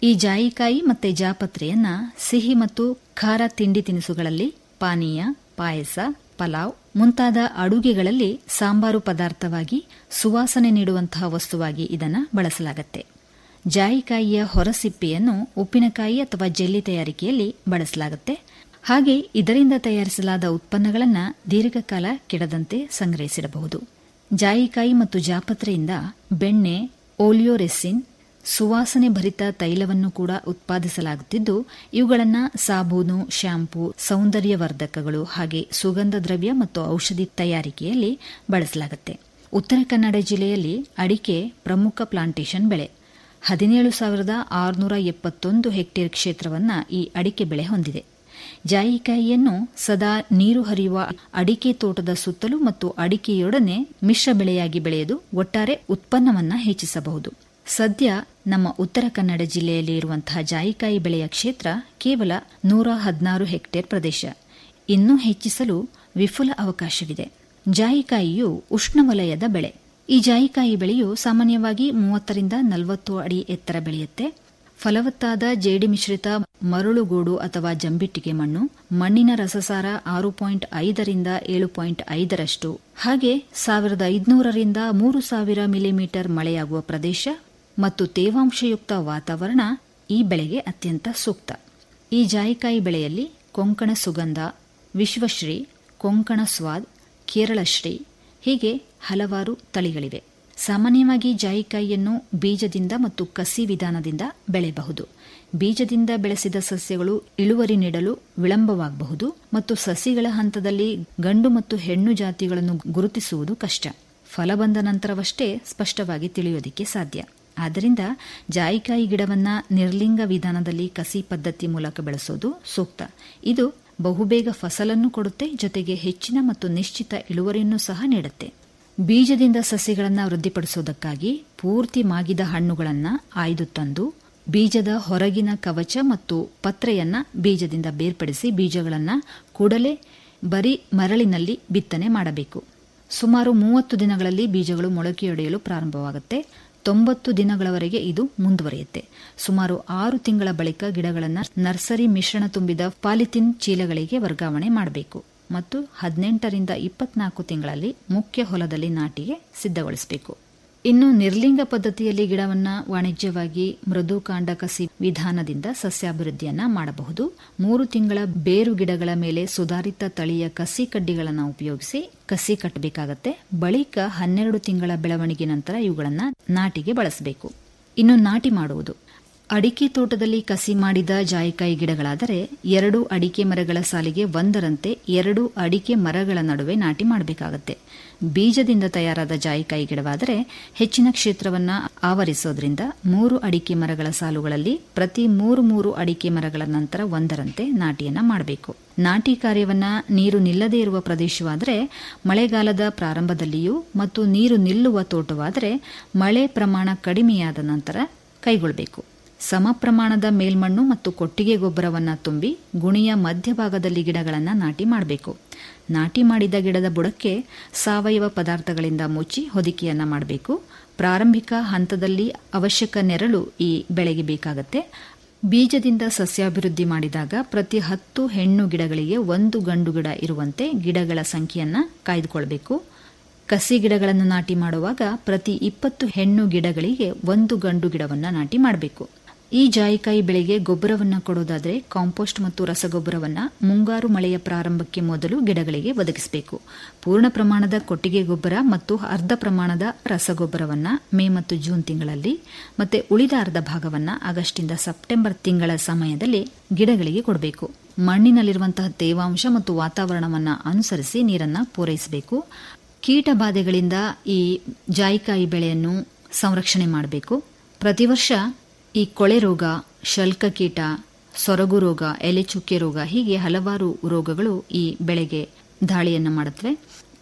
ಈ ಜಾಯಿಕಾಯಿ ಮತ್ತೆ ಜಾಪತ್ರೆಯನ್ನ ಸಿಹಿ ಮತ್ತು ಖಾರ ತಿಂಡಿ ತಿನಿಸುಗಳಲ್ಲಿ ಪಾನೀಯ ಪಾಯಸ ಪಲಾವ್ ಮುಂತಾದ ಅಡುಗೆಗಳಲ್ಲಿ ಸಾಂಬಾರು ಪದಾರ್ಥವಾಗಿ ಸುವಾಸನೆ ನೀಡುವಂತಹ ವಸ್ತುವಾಗಿ ಇದನ್ನು ಬಳಸಲಾಗುತ್ತೆ ಜಾಯಿಕಾಯಿಯ ಹೊರಸಿಪ್ಪೆಯನ್ನು ಉಪ್ಪಿನಕಾಯಿ ಅಥವಾ ಜೆಲ್ಲಿ ತಯಾರಿಕೆಯಲ್ಲಿ ಬಳಸಲಾಗುತ್ತೆ ಹಾಗೆ ಇದರಿಂದ ತಯಾರಿಸಲಾದ ಉತ್ಪನ್ನಗಳನ್ನು ದೀರ್ಘಕಾಲ ಕೆಡದಂತೆ ಸಂಗ್ರಹಿಸಿಡಬಹುದು ಜಾಯಿಕಾಯಿ ಮತ್ತು ಜಾಪತ್ರೆಯಿಂದ ಬೆಣ್ಣೆ ಓಲಿಯೋರೆಸಿನ್ ಸುವಾಸನೆ ಭರಿತ ತೈಲವನ್ನು ಕೂಡ ಉತ್ಪಾದಿಸಲಾಗುತ್ತಿದ್ದು ಇವುಗಳನ್ನು ಸಾಬೂನು ಶ್ಯಾಂಪೂ ಸೌಂದರ್ಯವರ್ಧಕಗಳು ಹಾಗೆ ಸುಗಂಧ ದ್ರವ್ಯ ಮತ್ತು ಔಷಧಿ ತಯಾರಿಕೆಯಲ್ಲಿ ಬಳಸಲಾಗುತ್ತೆ ಉತ್ತರ ಕನ್ನಡ ಜಿಲ್ಲೆಯಲ್ಲಿ ಅಡಿಕೆ ಪ್ರಮುಖ ಪ್ಲಾಂಟೇಶನ್ ಬೆಳೆ ಹದಿನೇಳು ಸಾವಿರದ ಆರುನೂರ ಎಪ್ಪತ್ತೊಂದು ಹೆಕ್ಟೇರ್ ಕ್ಷೇತ್ರವನ್ನ ಈ ಅಡಿಕೆ ಬೆಳೆ ಹೊಂದಿದೆ ಜಾಯಿಕಾಯಿಯನ್ನು ಸದಾ ನೀರು ಹರಿಯುವ ಅಡಿಕೆ ತೋಟದ ಸುತ್ತಲೂ ಮತ್ತು ಅಡಿಕೆಯೊಡನೆ ಮಿಶ್ರ ಬೆಳೆಯಾಗಿ ಬೆಳೆಯದು ಒಟ್ಟಾರೆ ಉತ್ಪನ್ನವನ್ನ ಹೆಚ್ಚಿಸಬಹುದು ಸದ್ಯ ನಮ್ಮ ಉತ್ತರ ಕನ್ನಡ ಜಿಲ್ಲೆಯಲ್ಲಿ ಇರುವಂತಹ ಜಾಯಿಕಾಯಿ ಬೆಳೆಯ ಕ್ಷೇತ್ರ ಕೇವಲ ನೂರ ಹದಿನಾರು ಹೆಕ್ಟೇರ್ ಪ್ರದೇಶ ಇನ್ನೂ ಹೆಚ್ಚಿಸಲು ವಿಪುಲ ಅವಕಾಶವಿದೆ ಜಾಯಿಕಾಯಿಯು ಉಷ್ಣವಲಯದ ಬೆಳೆ ಈ ಜಾಯಿಕಾಯಿ ಬೆಳೆಯು ಸಾಮಾನ್ಯವಾಗಿ ಮೂವತ್ತರಿಂದ ನಲವತ್ತು ಅಡಿ ಎತ್ತರ ಬೆಳೆಯುತ್ತೆ ಫಲವತ್ತಾದ ಜೇಡಿ ಮಿಶ್ರಿತ ಮರಳುಗೋಡು ಅಥವಾ ಜಂಬಿಟ್ಟಿಗೆ ಮಣ್ಣು ಮಣ್ಣಿನ ರಸಸಾರ ಆರು ಪಾಯಿಂಟ್ ಐದರಿಂದ ಏಳು ಪಾಯಿಂಟ್ ಐದರಷ್ಟು ಹಾಗೆ ಸಾವಿರದ ಐದುನೂರರಿಂದ ಮೂರು ಸಾವಿರ ಮಿಲಿಮೀಟರ್ ಮಳೆಯಾಗುವ ಪ್ರದೇಶ ಮತ್ತು ತೇವಾಂಶಯುಕ್ತ ವಾತಾವರಣ ಈ ಬೆಳೆಗೆ ಅತ್ಯಂತ ಸೂಕ್ತ ಈ ಜಾಯಿಕಾಯಿ ಬೆಳೆಯಲ್ಲಿ ಕೊಂಕಣ ಸುಗಂಧ ವಿಶ್ವಶ್ರೀ ಕೊಂಕಣ ಸ್ವಾದ್ ಕೇರಳಶ್ರೀ ಹೀಗೆ ಹಲವಾರು ತಳಿಗಳಿವೆ ಸಾಮಾನ್ಯವಾಗಿ ಜಾಯಿಕಾಯಿಯನ್ನು ಬೀಜದಿಂದ ಮತ್ತು ಕಸಿ ವಿಧಾನದಿಂದ ಬೆಳೆಯಬಹುದು ಬೀಜದಿಂದ ಬೆಳೆಸಿದ ಸಸ್ಯಗಳು ಇಳುವರಿ ನೀಡಲು ವಿಳಂಬವಾಗಬಹುದು ಮತ್ತು ಸಸಿಗಳ ಹಂತದಲ್ಲಿ ಗಂಡು ಮತ್ತು ಹೆಣ್ಣು ಜಾತಿಗಳನ್ನು ಗುರುತಿಸುವುದು ಕಷ್ಟ ಫಲ ಬಂದ ನಂತರವಷ್ಟೇ ಸ್ಪಷ್ಟವಾಗಿ ತಿಳಿಯೋದಿಕ್ಕೆ ಸಾಧ್ಯ ಆದ್ದರಿಂದ ಜಾಯಿಕಾಯಿ ಗಿಡವನ್ನ ನಿರ್ಲಿಂಗ ವಿಧಾನದಲ್ಲಿ ಕಸಿ ಪದ್ಧತಿ ಮೂಲಕ ಬೆಳೆಸೋದು ಸೂಕ್ತ ಇದು ಬಹುಬೇಗ ಫಸಲನ್ನು ಕೊಡುತ್ತೆ ಜೊತೆಗೆ ಹೆಚ್ಚಿನ ಮತ್ತು ನಿಶ್ಚಿತ ಇಳುವರಿಯನ್ನು ಸಹ ನೀಡುತ್ತೆ ಬೀಜದಿಂದ ಸಸಿಗಳನ್ನು ವೃದ್ಧಿಪಡಿಸುವುದಕ್ಕಾಗಿ ಪೂರ್ತಿ ಮಾಗಿದ ಹಣ್ಣುಗಳನ್ನು ಆಯ್ದು ತಂದು ಬೀಜದ ಹೊರಗಿನ ಕವಚ ಮತ್ತು ಪತ್ರೆಯನ್ನ ಬೀಜದಿಂದ ಬೇರ್ಪಡಿಸಿ ಬೀಜಗಳನ್ನು ಕೂಡಲೇ ಬರೀ ಮರಳಿನಲ್ಲಿ ಬಿತ್ತನೆ ಮಾಡಬೇಕು ಸುಮಾರು ಮೂವತ್ತು ದಿನಗಳಲ್ಲಿ ಬೀಜಗಳು ಮೊಳಕೆಯೊಡೆಯಲು ಪ್ರಾರಂಭವಾಗುತ್ತೆ ತೊಂಬತ್ತು ದಿನಗಳವರೆಗೆ ಇದು ಮುಂದುವರಿಯುತ್ತೆ ಸುಮಾರು ಆರು ತಿಂಗಳ ಬಳಿಕ ಗಿಡಗಳನ್ನು ನರ್ಸರಿ ಮಿಶ್ರಣ ತುಂಬಿದ ಪಾಲಿಥಿನ್ ಚೀಲಗಳಿಗೆ ವರ್ಗಾವಣೆ ಮಾಡಬೇಕು ಮತ್ತು ಹದಿನೆಂಟರಿಂದ ಇಪ್ಪತ್ನಾಲ್ಕು ತಿಂಗಳಲ್ಲಿ ಮುಖ್ಯ ಹೊಲದಲ್ಲಿ ನಾಟಿಗೆ ಸಿದ್ಧಗೊಳಿಸಬೇಕು ಇನ್ನು ನಿರ್ಲಿಂಗ ಪದ್ಧತಿಯಲ್ಲಿ ಗಿಡವನ್ನ ವಾಣಿಜ್ಯವಾಗಿ ಮೃದು ಕಾಂಡ ಕಸಿ ವಿಧಾನದಿಂದ ಸಸ್ಯಾಭಿವೃದ್ಧಿಯನ್ನ ಮಾಡಬಹುದು ಮೂರು ತಿಂಗಳ ಬೇರು ಗಿಡಗಳ ಮೇಲೆ ಸುಧಾರಿತ ತಳಿಯ ಕಸಿ ಕಡ್ಡಿಗಳನ್ನು ಉಪಯೋಗಿಸಿ ಕಸಿ ಕಟ್ಟಬೇಕಾಗತ್ತೆ ಬಳಿಕ ಹನ್ನೆರಡು ತಿಂಗಳ ಬೆಳವಣಿಗೆ ನಂತರ ಇವುಗಳನ್ನು ನಾಟಿಗೆ ಬಳಸಬೇಕು ಇನ್ನು ನಾಟಿ ಮಾಡುವುದು ಅಡಿಕೆ ತೋಟದಲ್ಲಿ ಕಸಿ ಮಾಡಿದ ಜಾಯಿಕಾಯಿ ಗಿಡಗಳಾದರೆ ಎರಡು ಅಡಿಕೆ ಮರಗಳ ಸಾಲಿಗೆ ಒಂದರಂತೆ ಎರಡು ಅಡಿಕೆ ಮರಗಳ ನಡುವೆ ನಾಟಿ ಮಾಡಬೇಕಾಗತ್ತೆ ಬೀಜದಿಂದ ತಯಾರಾದ ಜಾಯಿಕಾಯಿ ಗಿಡವಾದರೆ ಹೆಚ್ಚಿನ ಕ್ಷೇತ್ರವನ್ನ ಆವರಿಸೋದ್ರಿಂದ ಮೂರು ಅಡಿಕೆ ಮರಗಳ ಸಾಲುಗಳಲ್ಲಿ ಪ್ರತಿ ಮೂರು ಮೂರು ಅಡಿಕೆ ಮರಗಳ ನಂತರ ಒಂದರಂತೆ ನಾಟಿಯನ್ನ ಮಾಡಬೇಕು ನಾಟಿ ಕಾರ್ಯವನ್ನ ನೀರು ನಿಲ್ಲದೇ ಇರುವ ಪ್ರದೇಶವಾದರೆ ಮಳೆಗಾಲದ ಪ್ರಾರಂಭದಲ್ಲಿಯೂ ಮತ್ತು ನೀರು ನಿಲ್ಲುವ ತೋಟವಾದರೆ ಮಳೆ ಪ್ರಮಾಣ ಕಡಿಮೆಯಾದ ನಂತರ ಕೈಗೊಳ್ಳಬೇಕು ಸಮ ಪ್ರಮಾಣದ ಮೇಲ್ಮಣ್ಣು ಮತ್ತು ಕೊಟ್ಟಿಗೆ ಗೊಬ್ಬರವನ್ನು ತುಂಬಿ ಗುಣಿಯ ಮಧ್ಯಭಾಗದಲ್ಲಿ ಗಿಡಗಳನ್ನು ನಾಟಿ ಮಾಡಬೇಕು ನಾಟಿ ಮಾಡಿದ ಗಿಡದ ಬುಡಕ್ಕೆ ಸಾವಯವ ಪದಾರ್ಥಗಳಿಂದ ಮುಚ್ಚಿ ಹೊದಿಕೆಯನ್ನ ಮಾಡಬೇಕು ಪ್ರಾರಂಭಿಕ ಹಂತದಲ್ಲಿ ಅವಶ್ಯಕ ನೆರಳು ಈ ಬೆಳೆಗೆ ಬೇಕಾಗತ್ತೆ ಬೀಜದಿಂದ ಸಸ್ಯಾಭಿವೃದ್ಧಿ ಮಾಡಿದಾಗ ಪ್ರತಿ ಹತ್ತು ಹೆಣ್ಣು ಗಿಡಗಳಿಗೆ ಒಂದು ಗಂಡು ಗಿಡ ಇರುವಂತೆ ಗಿಡಗಳ ಸಂಖ್ಯೆಯನ್ನ ಕಾಯ್ದುಕೊಳ್ಬೇಕು ಕಸಿ ಗಿಡಗಳನ್ನು ನಾಟಿ ಮಾಡುವಾಗ ಪ್ರತಿ ಇಪ್ಪತ್ತು ಹೆಣ್ಣು ಗಿಡಗಳಿಗೆ ಒಂದು ಗಂಡು ಗಿಡವನ್ನು ನಾಟಿ ಮಾಡಬೇಕು ಈ ಜಾಯಿಕಾಯಿ ಬೆಳೆಗೆ ಗೊಬ್ಬರವನ್ನು ಕೊಡೋದಾದರೆ ಕಾಂಪೋಸ್ಟ್ ಮತ್ತು ರಸಗೊಬ್ಬರವನ್ನು ಮುಂಗಾರು ಮಳೆಯ ಪ್ರಾರಂಭಕ್ಕೆ ಮೊದಲು ಗಿಡಗಳಿಗೆ ಒದಗಿಸಬೇಕು ಪೂರ್ಣ ಪ್ರಮಾಣದ ಕೊಟ್ಟಿಗೆ ಗೊಬ್ಬರ ಮತ್ತು ಅರ್ಧ ಪ್ರಮಾಣದ ರಸಗೊಬ್ಬರವನ್ನು ಮೇ ಮತ್ತು ಜೂನ್ ತಿಂಗಳಲ್ಲಿ ಮತ್ತೆ ಉಳಿದ ಅರ್ಧ ಭಾಗವನ್ನು ಆಗಸ್ಟ್ನಿಂದ ಸೆಪ್ಟೆಂಬರ್ ತಿಂಗಳ ಸಮಯದಲ್ಲಿ ಗಿಡಗಳಿಗೆ ಕೊಡಬೇಕು ಮಣ್ಣಿನಲ್ಲಿರುವಂತಹ ತೇವಾಂಶ ಮತ್ತು ವಾತಾವರಣವನ್ನು ಅನುಸರಿಸಿ ನೀರನ್ನು ಪೂರೈಸಬೇಕು ಕೀಟ ಬಾಧೆಗಳಿಂದ ಈ ಜಾಯಿಕಾಯಿ ಬೆಳೆಯನ್ನು ಸಂರಕ್ಷಣೆ ಮಾಡಬೇಕು ಪ್ರತಿ ವರ್ಷ ಈ ಕೊಳೆ ರೋಗ ಶಲ್ಕಕೀಟ ಸೊರಗು ರೋಗ ಎಲೆ ಚುಕ್ಕೆ ರೋಗ ಹೀಗೆ ಹಲವಾರು ರೋಗಗಳು ಈ ಬೆಳೆಗೆ ದಾಳಿಯನ್ನು ಮಾಡುತ್ತವೆ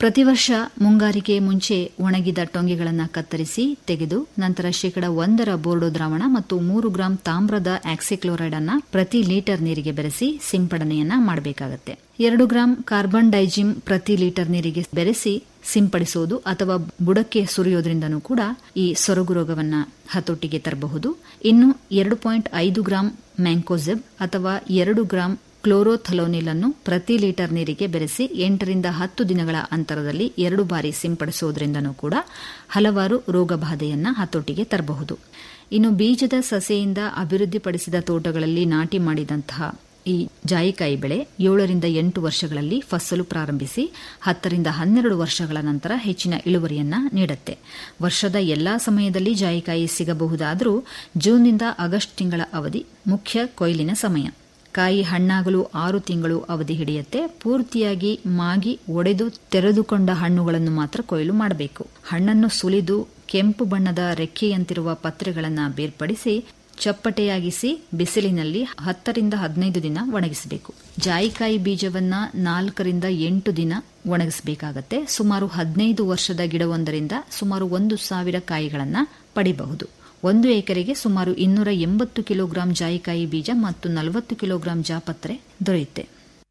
ಪ್ರತಿ ವರ್ಷ ಮುಂಗಾರಿಗೆ ಮುಂಚೆ ಒಣಗಿದ ಟೊಂಗೆಗಳನ್ನು ಕತ್ತರಿಸಿ ತೆಗೆದು ನಂತರ ಶೇಕಡ ಒಂದರ ಬೋರ್ಡೋ ದ್ರಾವಣ ಮತ್ತು ಮೂರು ಗ್ರಾಂ ತಾಮ್ರದ ಆಕ್ಸಿಕ್ಲೋರೈಡ್ ಅನ್ನ ಪ್ರತಿ ಲೀಟರ್ ನೀರಿಗೆ ಬೆರೆಸಿ ಸಿಂಪಡಣೆಯನ್ನ ಮಾಡಬೇಕಾಗುತ್ತೆ ಎರಡು ಗ್ರಾಂ ಕಾರ್ಬನ್ ಡೈಜಿಮ್ ಪ್ರತಿ ಲೀಟರ್ ನೀರಿಗೆ ಬೆರೆಸಿ ಸಿಂಪಡಿಸುವುದು ಅಥವಾ ಬುಡಕ್ಕೆ ಸುರಿಯೋದ್ರಿಂದನೂ ಕೂಡ ಈ ಸೊರಗು ರೋಗವನ್ನ ಹತೋಟಿಗೆ ತರಬಹುದು ಇನ್ನು ಎರಡು ಪಾಯಿಂಟ್ ಐದು ಗ್ರಾಂ ಮ್ಯಾಂಕೋಸೆಬ್ ಅಥವಾ ಎರಡು ಗ್ರಾಂ ಕ್ಲೋರೋಥಲೋನಿಲ್ ಅನ್ನು ಪ್ರತಿ ಲೀಟರ್ ನೀರಿಗೆ ಬೆರೆಸಿ ಎಂಟರಿಂದ ಹತ್ತು ದಿನಗಳ ಅಂತರದಲ್ಲಿ ಎರಡು ಬಾರಿ ಸಿಂಪಡಿಸುವುದರಿಂದನೂ ಕೂಡ ಹಲವಾರು ರೋಗಬಾಧೆಯನ್ನ ಹತೋಟಿಗೆ ತರಬಹುದು ಇನ್ನು ಬೀಜದ ಸಸೆಯಿಂದ ಅಭಿವೃದ್ಧಿಪಡಿಸಿದ ತೋಟಗಳಲ್ಲಿ ನಾಟಿ ಮಾಡಿದಂತಹ ಈ ಜಾಯಿಕಾಯಿ ಬೆಳೆ ಏಳರಿಂದ ಎಂಟು ವರ್ಷಗಳಲ್ಲಿ ಫಸಲು ಪ್ರಾರಂಭಿಸಿ ಹತ್ತರಿಂದ ಹನ್ನೆರಡು ವರ್ಷಗಳ ನಂತರ ಹೆಚ್ಚಿನ ಇಳುವರಿಯನ್ನ ನೀಡುತ್ತೆ ವರ್ಷದ ಎಲ್ಲಾ ಸಮಯದಲ್ಲಿ ಜಾಯಿಕಾಯಿ ಸಿಗಬಹುದಾದರೂ ಜೂನ್ನಿಂದ ಆಗಸ್ಟ್ ತಿಂಗಳ ಅವಧಿ ಮುಖ್ಯ ಕೊಯ್ಲಿನ ಸಮಯ ಕಾಯಿ ಹಣ್ಣಾಗಲು ಆರು ತಿಂಗಳು ಅವಧಿ ಹಿಡಿಯುತ್ತೆ ಪೂರ್ತಿಯಾಗಿ ಮಾಗಿ ಒಡೆದು ತೆರೆದುಕೊಂಡ ಹಣ್ಣುಗಳನ್ನು ಮಾತ್ರ ಕೊಯ್ಲು ಮಾಡಬೇಕು ಹಣ್ಣನ್ನು ಸುಲಿದು ಕೆಂಪು ಬಣ್ಣದ ರೆಕ್ಕೆಯಂತಿರುವ ಪತ್ರೆಗಳನ್ನು ಬೇರ್ಪಡಿಸಿ ಚಪ್ಪಟೆಯಾಗಿಸಿ ಬಿಸಿಲಿನಲ್ಲಿ ಹತ್ತರಿಂದ ಹದಿನೈದು ದಿನ ಒಣಗಿಸಬೇಕು ಜಾಯಿಕಾಯಿ ಬೀಜವನ್ನ ನಾಲ್ಕರಿಂದ ಎಂಟು ದಿನ ಒಣಗಿಸಬೇಕಾಗತ್ತೆ ಸುಮಾರು ಹದಿನೈದು ವರ್ಷದ ಗಿಡವೊಂದರಿಂದ ಸುಮಾರು ಒಂದು ಸಾವಿರ ಕಾಯಿಗಳನ್ನು ಪಡಿಬಹುದು ಒಂದು ಎಕರೆಗೆ ಸುಮಾರು ಇನ್ನೂರ ಎಂಬತ್ತು ಕಿಲೋಗ್ರಾಂ ಜಾಯಿಕಾಯಿ ಬೀಜ ಮತ್ತು ನಲವತ್ತು ಕಿಲೋಗ್ರಾಂ ಜಾಪತ್ರೆ ದೊರೆಯುತ್ತೆ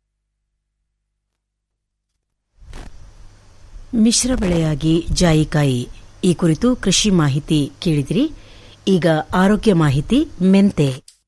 ಮಿಶ್ರ ಬೆಳೆಯಾಗಿ ಜಾಯಿಕಾಯಿ ಈ ಕುರಿತು ಕೃಷಿ ಮಾಹಿತಿ ಕೇಳಿದಿರಿ ಈಗ ಆರೋಗ್ಯ ಮಾಹಿತಿ ಮೆಂತೆ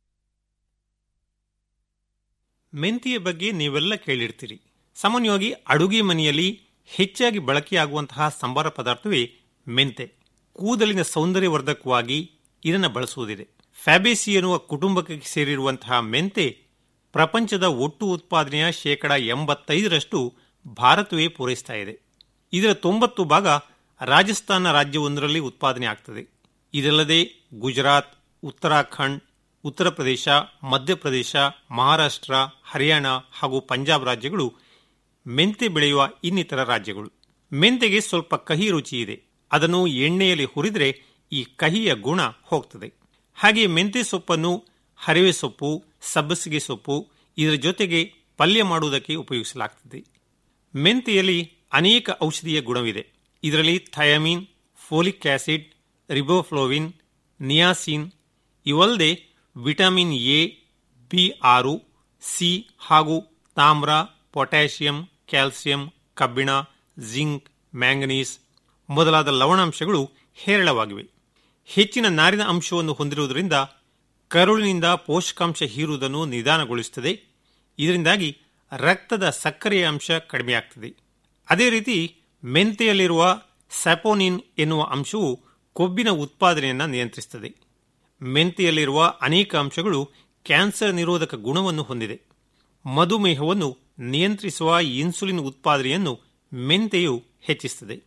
ಮೆಂತಿಯ ಬಗ್ಗೆ ನೀವೆಲ್ಲ ಕೇಳಿರ್ತೀರಿ ಸಾಮಾನ್ಯವಾಗಿ ಅಡುಗೆ ಮನೆಯಲ್ಲಿ ಹೆಚ್ಚಾಗಿ ಬಳಕೆಯಾಗುವಂತಹ ಸಂಬಾರ ಪದಾರ್ಥವೇ ಮೆಂತೆ ಕೂದಲಿನ ಸೌಂದರ್ಯವರ್ಧಕವಾಗಿ ಇದನ್ನು ಬಳಸುವುದಿದೆ ಫ್ಯಾಬೇಸಿ ಎನ್ನುವ ಕುಟುಂಬಕ್ಕೆ ಸೇರಿರುವಂತಹ ಮೆಂತೆ ಪ್ರಪಂಚದ ಒಟ್ಟು ಉತ್ಪಾದನೆಯ ಶೇಕಡ ಎಂಬತ್ತೈದರಷ್ಟು ಭಾರತವೇ ಪೂರೈಸ್ತಾ ಇದೆ ಇದರ ತೊಂಬತ್ತು ಭಾಗ ರಾಜಸ್ಥಾನ ರಾಜ್ಯವೊಂದರಲ್ಲಿ ಉತ್ಪಾದನೆ ಆಗ್ತದೆ ಇದಲ್ಲದೆ ಗುಜರಾತ್ ಉತ್ತರಾಖಂಡ್ ಉತ್ತರ ಪ್ರದೇಶ ಮಧ್ಯಪ್ರದೇಶ ಮಹಾರಾಷ್ಟ್ರ ಹರಿಯಾಣ ಹಾಗೂ ಪಂಜಾಬ್ ರಾಜ್ಯಗಳು ಮೆಂತೆ ಬೆಳೆಯುವ ಇನ್ನಿತರ ರಾಜ್ಯಗಳು ಮೆಂತೆಗೆ ಸ್ವಲ್ಪ ಕಹಿ ರುಚಿ ಇದೆ ಅದನ್ನು ಎಣ್ಣೆಯಲ್ಲಿ ಹುರಿದ್ರೆ ಈ ಕಹಿಯ ಗುಣ ಹೋಗ್ತದೆ ಹಾಗೆ ಮೆಂತೆ ಸೊಪ್ಪನ್ನು ಹರಿವೆ ಸೊಪ್ಪು ಸಬ್ಬಸಿಗೆ ಸೊಪ್ಪು ಇದರ ಜೊತೆಗೆ ಪಲ್ಯ ಮಾಡುವುದಕ್ಕೆ ಉಪಯೋಗಿಸಲಾಗ್ತದೆ ಮೆಂತೆಯಲ್ಲಿ ಅನೇಕ ಔಷಧೀಯ ಗುಣವಿದೆ ಇದರಲ್ಲಿ thiamine folic acid riboflavin niacin ಇವಲ್ಲದೆ ವಿಟಮಿನ್ ಎ ಬಿ ಆರು ಸಿ ಹಾಗೂ ತಾಮ್ರ ಪೊಟ್ಯಾಷಿಯಂ ಕ್ಯಾಲ್ಸಿಯಂ ಕಬ್ಬಿಣ ಜಿಂಕ್ ಮ್ಯಾಂಗನೀಸ್ ಮೊದಲಾದ ಲವಣಾಂಶಗಳು ಹೇರಳವಾಗಿವೆ ಹೆಚ್ಚಿನ ನಾರಿನ ಅಂಶವನ್ನು ಹೊಂದಿರುವುದರಿಂದ ಕರುಳಿನಿಂದ ಪೋಷಕಾಂಶ ಹೀರುವುದನ್ನು ನಿಧಾನಗೊಳಿಸುತ್ತದೆ ಇದರಿಂದಾಗಿ ರಕ್ತದ ಸಕ್ಕರೆಯ ಅಂಶ ಕಡಿಮೆಯಾಗ್ತದೆ ಅದೇ ರೀತಿ ಮೆಂತೆಯಲ್ಲಿರುವ ಸ್ಯಾಪೋನಿನ್ ಎನ್ನುವ ಅಂಶವು ಕೊಬ್ಬಿನ ಉತ್ಪಾದನೆಯನ್ನು ನಿಯಂತ್ರಿಸುತ್ತದೆ ಮೆಂತೆಯಲ್ಲಿರುವ ಅನೇಕ ಅಂಶಗಳು ಕ್ಯಾನ್ಸರ್ ನಿರೋಧಕ ಗುಣವನ್ನು ಹೊಂದಿದೆ ಮಧುಮೇಹವನ್ನು ನಿಯಂತ್ರಿಸುವ ಇನ್ಸುಲಿನ್ ಉತ್ಪಾದನೆಯನ್ನು ಮೆಂತೆಯು ಹೆಚ್ಚಿಸುತ್ತದೆ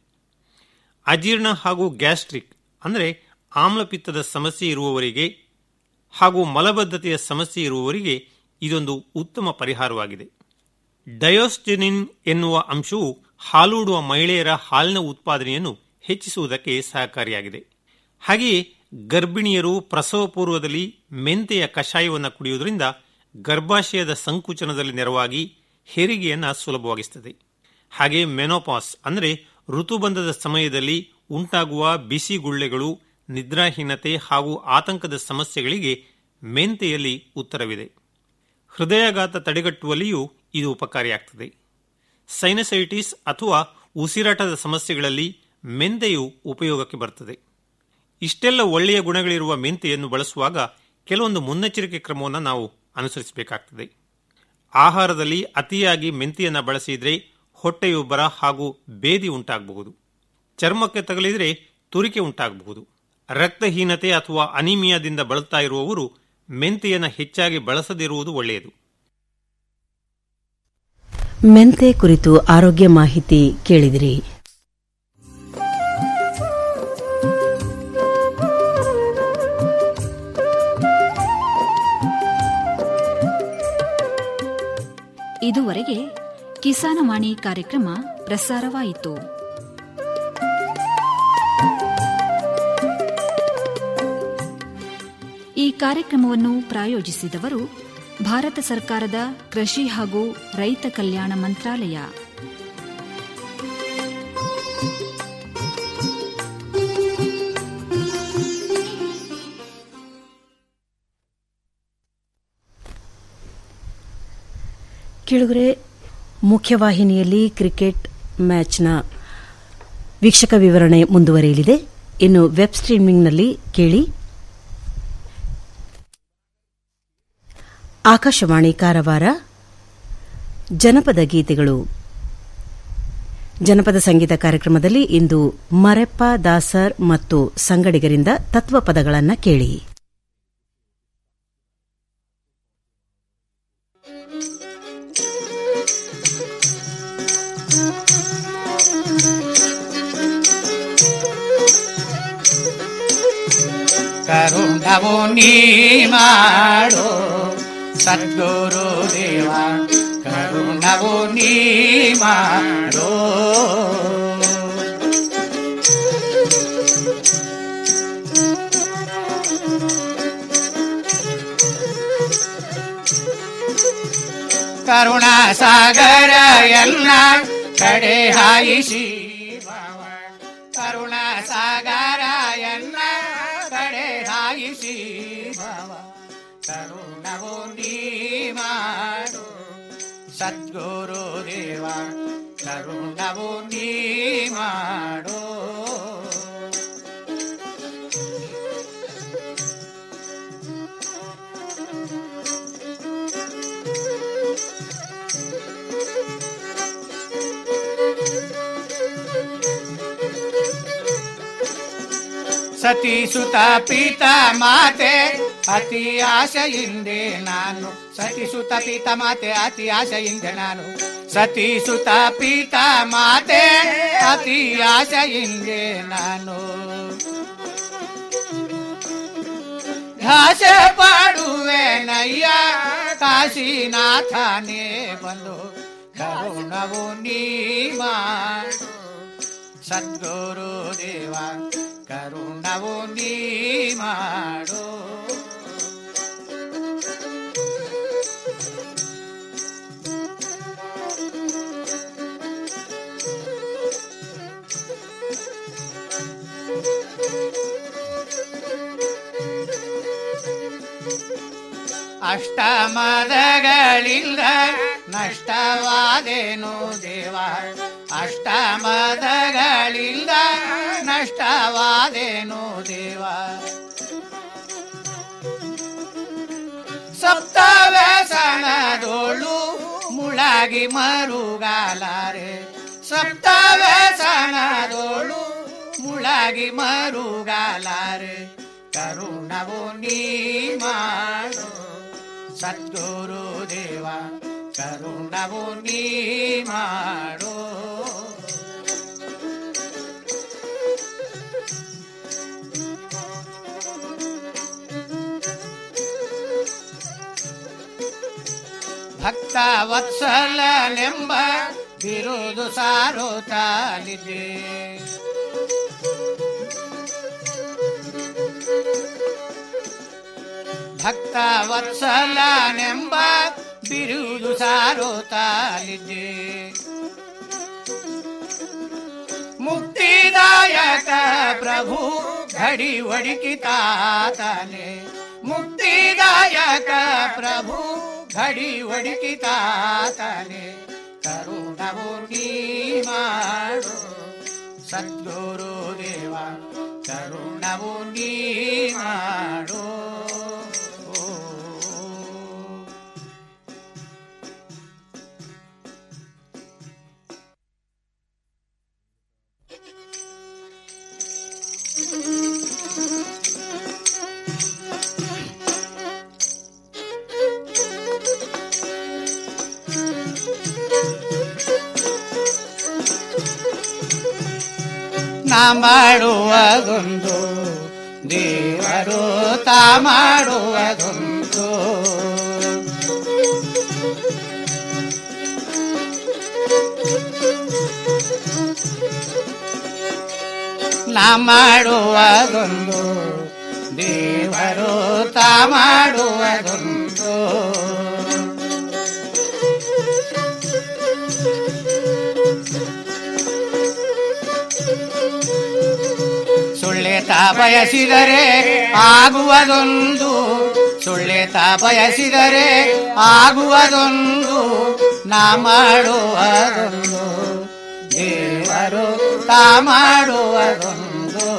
ಅಜೀರ್ಣ ಹಾಗೂ ಗ್ಯಾಸ್ಟ್ರಿಕ್ ಅಂದರೆ ಆಮ್ಲಪಿತ್ತದ ಸಮಸ್ಯೆ ಇರುವವರಿಗೆ ಹಾಗೂ ಮಲಬದ್ಧತೆಯ ಸಮಸ್ಯೆ ಇರುವವರಿಗೆ ಇದೊಂದು ಉತ್ತಮ ಪರಿಹಾರವಾಗಿದೆ ಡಯೋಸ್ಟೆನಿನ್ ಎನ್ನುವ ಅಂಶವು ಹಾಲೂಡುವ ಮಹಿಳೆಯರ ಹಾಲಿನ ಉತ್ಪಾದನೆಯನ್ನು ಹೆಚ್ಚಿಸುವುದಕ್ಕೆ ಸಹಕಾರಿಯಾಗಿದೆ ಹಾಗೆಯೇ ಗರ್ಭಿಣಿಯರು ಪ್ರಸವ ಪೂರ್ವದಲ್ಲಿ ಮೆಂತೆಯ ಕಷಾಯವನ್ನು ಕುಡಿಯುವುದರಿಂದ ಗರ್ಭಾಶಯದ ಸಂಕುಚನದಲ್ಲಿ ನೆರವಾಗಿ ಹೆರಿಗೆಯನ್ನು ಸುಲಭವಾಗಿಸುತ್ತದೆ ಹಾಗೆ ಮೆನೋಪಾಸ್ ಅಂದರೆ ಋತುಬಂಧದ ಸಮಯದಲ್ಲಿ ಉಂಟಾಗುವ ಬಿಸಿ ಗುಳ್ಳೆಗಳು ನಿದ್ರಾಹೀನತೆ ಹಾಗೂ ಆತಂಕದ ಸಮಸ್ಯೆಗಳಿಗೆ ಮೆಂತೆಯಲ್ಲಿ ಉತ್ತರವಿದೆ ಹೃದಯಾಘಾತ ತಡೆಗಟ್ಟುವಲ್ಲಿಯೂ ಇದು ಉಪಕಾರಿಯಾಗ್ತದೆ ಸೈನಸೈಟಿಸ್ ಅಥವಾ ಉಸಿರಾಟದ ಸಮಸ್ಯೆಗಳಲ್ಲಿ ಮೆಂತೆಯು ಉಪಯೋಗಕ್ಕೆ ಬರುತ್ತದೆ ಇಷ್ಟೆಲ್ಲ ಒಳ್ಳೆಯ ಗುಣಗಳಿರುವ ಮೆಂತೆಯನ್ನು ಬಳಸುವಾಗ ಕೆಲವೊಂದು ಮುನ್ನೆಚ್ಚರಿಕೆ ಕ್ರಮವನ್ನು ನಾವು ಅನುಸರಿಸಬೇಕಾಗ್ತದೆ ಆಹಾರದಲ್ಲಿ ಅತಿಯಾಗಿ ಮೆಂತೆಯನ್ನು ಬಳಸಿದರೆ ಹೊಟ್ಟೆಯುಬ್ಬರ ಹಾಗೂ ಬೇದಿ ಉಂಟಾಗಬಹುದು ಚರ್ಮಕ್ಕೆ ತಗಲಿದರೆ ತುರಿಕೆ ಉಂಟಾಗಬಹುದು ರಕ್ತಹೀನತೆ ಅಥವಾ ಅನಿಮಿಯಾದಿಂದ ಬಳಲ್ತಾ ಇರುವವರು ಮೆಂತೆಯನ್ನು ಹೆಚ್ಚಾಗಿ ಬಳಸದಿರುವುದು ಒಳ್ಳೆಯದು ಮೆಂತೆ ಕುರಿತು ಆರೋಗ್ಯ ಮಾಹಿತಿ ಕೇಳಿದಿರಿ ಇದುವರೆಗೆ ಕಿಸಾನವಾಣಿ ಕಾರ್ಯಕ್ರಮ ಪ್ರಸಾರವಾಯಿತು ಈ ಕಾರ್ಯಕ್ರಮವನ್ನು ಪ್ರಾಯೋಜಿಸಿದವರು ಭಾರತ ಸರ್ಕಾರದ ಕೃಷಿ ಹಾಗೂ ರೈತ ಕಲ್ಯಾಣ ಮಂತ್ರಾಲಯ ಕೇಳಿದ್ರೆ ಮುಖ್ಯವಾಹಿನಿಯಲ್ಲಿ ಕ್ರಿಕೆಟ್ ಮ್ಯಾಚ್ನ ವೀಕ್ಷಕ ವಿವರಣೆ ಮುಂದುವರಿಯಲಿದೆ ಇನ್ನು ವೆಬ್ ಸ್ಟ್ರೀಮಿಂಗ್ನಲ್ಲಿ ಕೇಳಿ ಆಕಾಶವಾಣಿ ಕಾರವಾರ ಜನಪದ ಗೀತೆಗಳು ಜನಪದ ಸಂಗೀತ ಕಾರ್ಯಕ್ರಮದಲ್ಲಿ ಇಂದು ಮರೆಪ್ಪ ದಾಸರ್ ಮತ್ತು ಸಂಗಡಿಗರಿಂದ ತತ್ವಪದಗಳನ್ನು ಕೇಳಿ ಕರುಣವು ನೀ ಮಾಡು ಸದ್ಗುರು ದೇವ ಕರುಣವು ನೀ ಮಾಡು ಕರುಣ ಸಾಗರ ಎಲ್ಲ ಕಡೆ ಹಾಯಿಸಿ ಭಾವ ಕರುಣ ಸಾಗರ ಎಲ್ಲ ಕಡೆ ಹಾಯಿಸಿ ಭಾವ ಕರುಣವು ನೀ ಮಾಡು ಸದ್ಗುರು ದೇವ ಕರುಣವು ನೀ ಮಾಡು ಸತಿ ಸುತ ಪಿತ ಮಾತೆ ಅತಿ ಆಶೆಯಿಂದೆ ನಾನು ಸತಿ ಸುತ ಪಿತ ಮಾತೆ ಅತಿ ಆಶೆಯಿಂದೆ ನಾನು ಸತಿ ಸುತ ಪಿತ ಮಾತೆ ಅತಿ ಆಶೆಯಿಂದೆ ನಾನು ಘಾಸ ಪಾಡುವೆ ನಯ್ಯ ಕಾಶಿನಾಥನೇ ಬಂದು ಕರುಣವು ನೀ ಮಾಡು ಸದ್ಗುರು ದೇವ ಕರುಣವು ನೀ ಮಾಡು ಅಷ್ಟಮದಗಳಿಂದ ನಷ್ಟವಾದೇನು ದೇವ ಅಷ್ಟಮದಗಳಿಂದ ನಷ್ಟವಾದೇನು ದೇವ ಸಪ್ತವ್ಯಸನದೋಳು ಮುಳಗಿ ಮರುಗಾಲಾರೆ ಸಪ್ತವ್ಯಸನದೋಳು ಮುಳಗಿ ಮರುಗಾಲಾರೆ ಕರುಣವು ನೀ ಮಾಡು ಸದ್ಗುರು ದೇವ ಕರುಣವು ನೀ ಮಾಡು ಭಕ್ತ ವತ್ಸಲನೆಂಬ ಬಿರುದು ಸಾರುತ್ತಾಲಿದೆ ಭಕ್ತ ವತ್ಸಲನೆಂಬ ಬಿರುದು ಸಾರುತ್ತಾಲಿದೆ ಮುಕ್ತಿದಾಯಕ ಪ್ರಭು ಘಡಿ ಒಡಿಕಿತಾತನೆ ಮುಕ್ತಿದಾಯಕ ಪ್ರಭು ಘಡಿ ಒಡಿಕಿತಾತನೆ ಕರುಣವು ನೀ ಮಾಡು ಸದ್ಗುರು ದೇವ ಕರುಣವು ನೀ ಮಾಡು ನಾ ಮಾಡುವುದೊಂದು ದೇವರು ತಾ ಮಾಡುವುದೊಂದು ನಾ ಮಾಡುವುದೊಂದು ದೇವರು ತಾ ಮಾಡುವುದೊಂದು ಸುಳ್ಳೆತ ಬಯಸಿದರೆ ಆಗುವುದೊಂದು ಸುಳ್ಳೆತ ಬಯಸಿದರೆ ಆಗುವುದೊಂದು ನಾ ಮಾಡುವುದೊಂದು ದೇವರು ತಾ ಮಾಡುವುದೊಂದು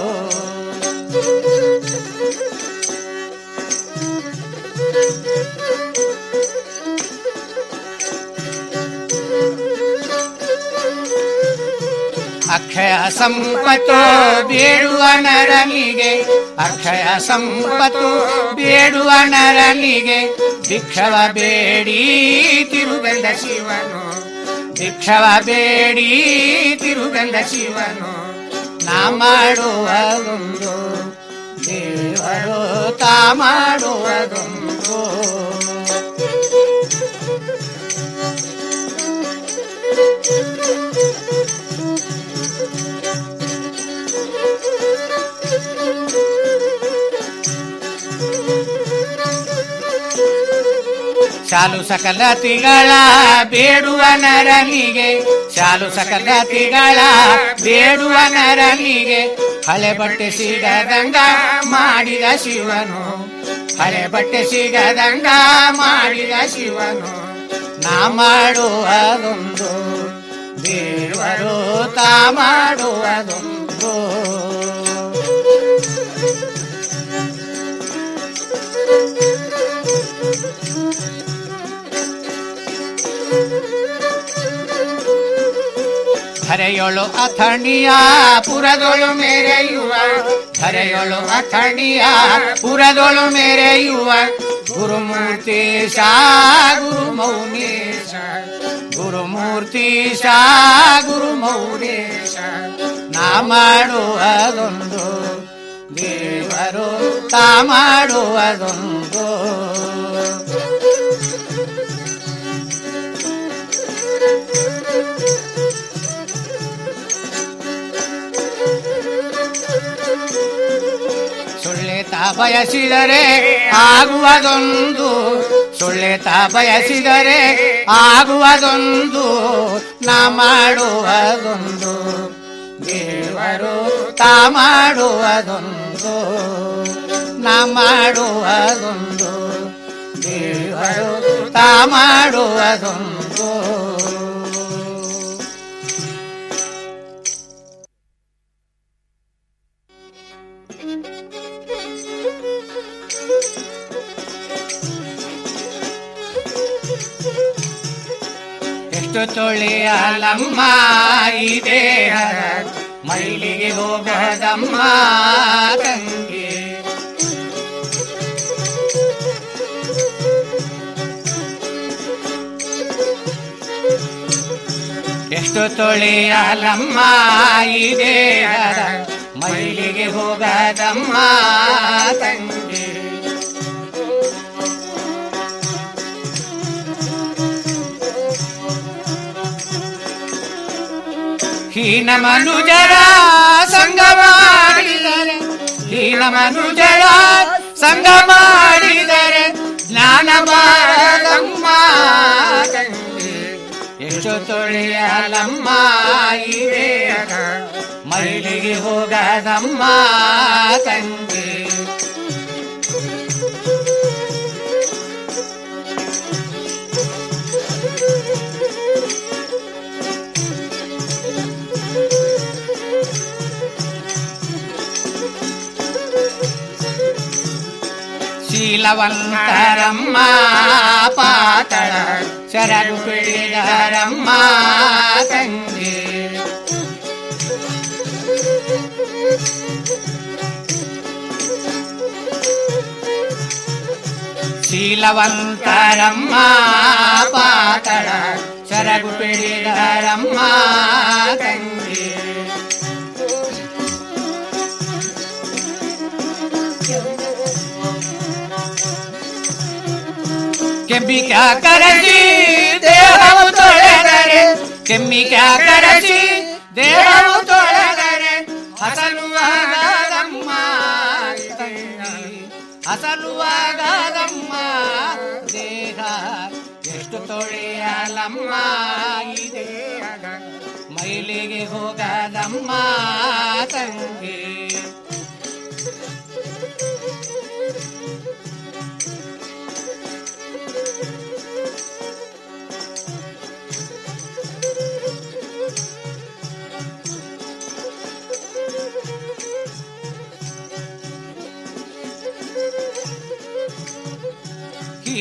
ಅಕ್ಷಯ ಸಂಪತ್ತು ಬೇಡುವ ನರನಿಗೆ ಅಕ್ಷಯ ಸಂಪತ್ತು ಬೇಡುವ ನರನಿಗೆ ಭಿಕ್ಷವ ಬೇಡಿ ತಿರುಗಂದ ಶಿವನು ಭಿಕ್ಷವ ಬೇಡಿ ತಿರುಗಂದ ಶಿವನು ನಾ ಮಾಡುವುದೊಂದು ದೇವರು ತಾ ಮಾಡುವುದೊಂದು ಶಾಲು ಸಕಲತಿಗಳ ಬೇಡುವ ನರನಿಗೆ ಶಾಲು ಸಕಲತಿಗಳ ಬೇಡುವ ನರನಿಗೆ ಹಳೆ ಬಟ್ಟೆ ಸಿಗದಂಗ ಮಾಡಿದ ಶಿವನು ಹಳೆ ಬಟ್ಟೆ ಸಿಗದಂಗ ಮಾಡಿದ ಶಿವನು ನಾ ಮಾಡುವುದೊಂದು ದೇವರು ತಾ ಮಾಡುವುದೊಂದು ಧರೆಯೊಳು ಅಥಣಿಯ ಪುರದೊಳು ಮೆರೆಯುವ ಧರೆಯೊಳು ಅಥಣಿಯ ಪುರದೊಳು ಮೆರೆಯುವ ಗುರುಮೂರ್ತಿ ಶಾ ಗುರು ಮೌನೇಶ ಗುರುಮೂರ್ತಿ ಶಾ ಗುರು ಮೌನೇಶ ನಾ ಮಾಡುವುದೊಂದು ದೇವರು ತಾ ಮಾಡುವುದೊಂದು ಸುಳ್ಳೆತ ಬಯಸಿದರೆ ಆಗುವುದೊಂದು ಸುಳ್ಳೆತ ಬಯಸಿದರೆ ಆಗುವುದೊಂದು ನಾ ಮಾಡುವುದೊಂದು ದೇವರು ತಾ ಮಾಡುವುದೊಂದು ನಾ ಮಾಡುವುದೊಂದು ದೇವರು ತಾ ಮಾಡುವುದೊಂದು ಎಷ್ಟು ತೊಳೆಯಲಮ್ಮ ಈ ದೇಹ ಮೈಲಿಗೆ ಹೋಗದಮ್ಮ ತಂಗಿ ಎಷ್ಟು ತೊಳೆಯಲಮ್ಮ ಈ ದೇಹ ಮೈಲಿಗೆ ಹೋಗದಮ್ಮ ತಂಗಿ ಹೀನ ಮನುಜರ ಸಂಗ ಮಾಡಿದರೆ ಹೀನ ಮನುಜರ ಸಂಗ ಮಾಡಿದರೆ ಜ್ಞಾನ ಬಾರದಮ್ಮ ತಂಗಿ ಎಷ್ಟು ತೊಳೆಯಲಮ್ಮ ಈ ದೇಹ ಮೈಲಿಗೆ ಹೋಗದಮ್ಮ ತಂಗಿ ಶೀಲವಂತರಮ್ಮ ಪಾತಳ ಶರಣು ಪಿಡಿದರಮ್ಮ ತಂಗಿ ಶೀಲವಂತರಮ್ಮ ಪಾತಳ ಶರಗು ಪಿಡಿದರಮ್ಮ ತಂಗಿ ಕೆಮ್ಮಿಕ ಕರಸಿ ದೇಹವು ತೊಳೆದರೆ ಕೆಮ್ಮಿಕ ಕರಸಿ ದೇಹವು ತೊಳೆದರೆ ಹಸಲುವಾಗದಮ್ಮ ಹಸಲುವಾಗದಮ್ಮ ದೇಹ ಎಷ್ಟು ತೊಳೆಯಲಮ್ಮ ಈ ದೇಹ ಮೈಲಿಗೆ ಹೋಗದಮ್ಮ ತಂಗಿ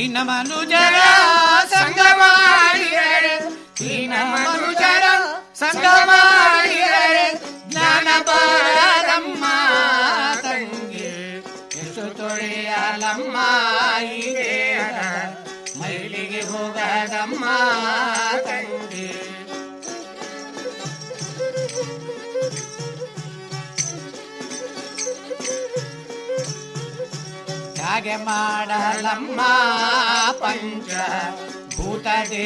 ದೀನ ಮನುಜರ ಸಂಗ ಮಾಡಿದರೆ ದೀನ ಮನುಜರ ಸಂಗ ಮಾಡಿದರೆ ಜ್ಞಾನ ಬಾರಮ್ಮ ತಂಗಿ ಎಷ್ಟು ತೊಳೆಯಲಮ್ಮ ಈ ದೇಹ ಮೈಲಿಗೆ ಹೋಗದಮ್ಮ ತಂಗಿ ತ್ಯಾಗ ಮಾಡಲಮ್ಮ ಪಂಚ ಭೂತ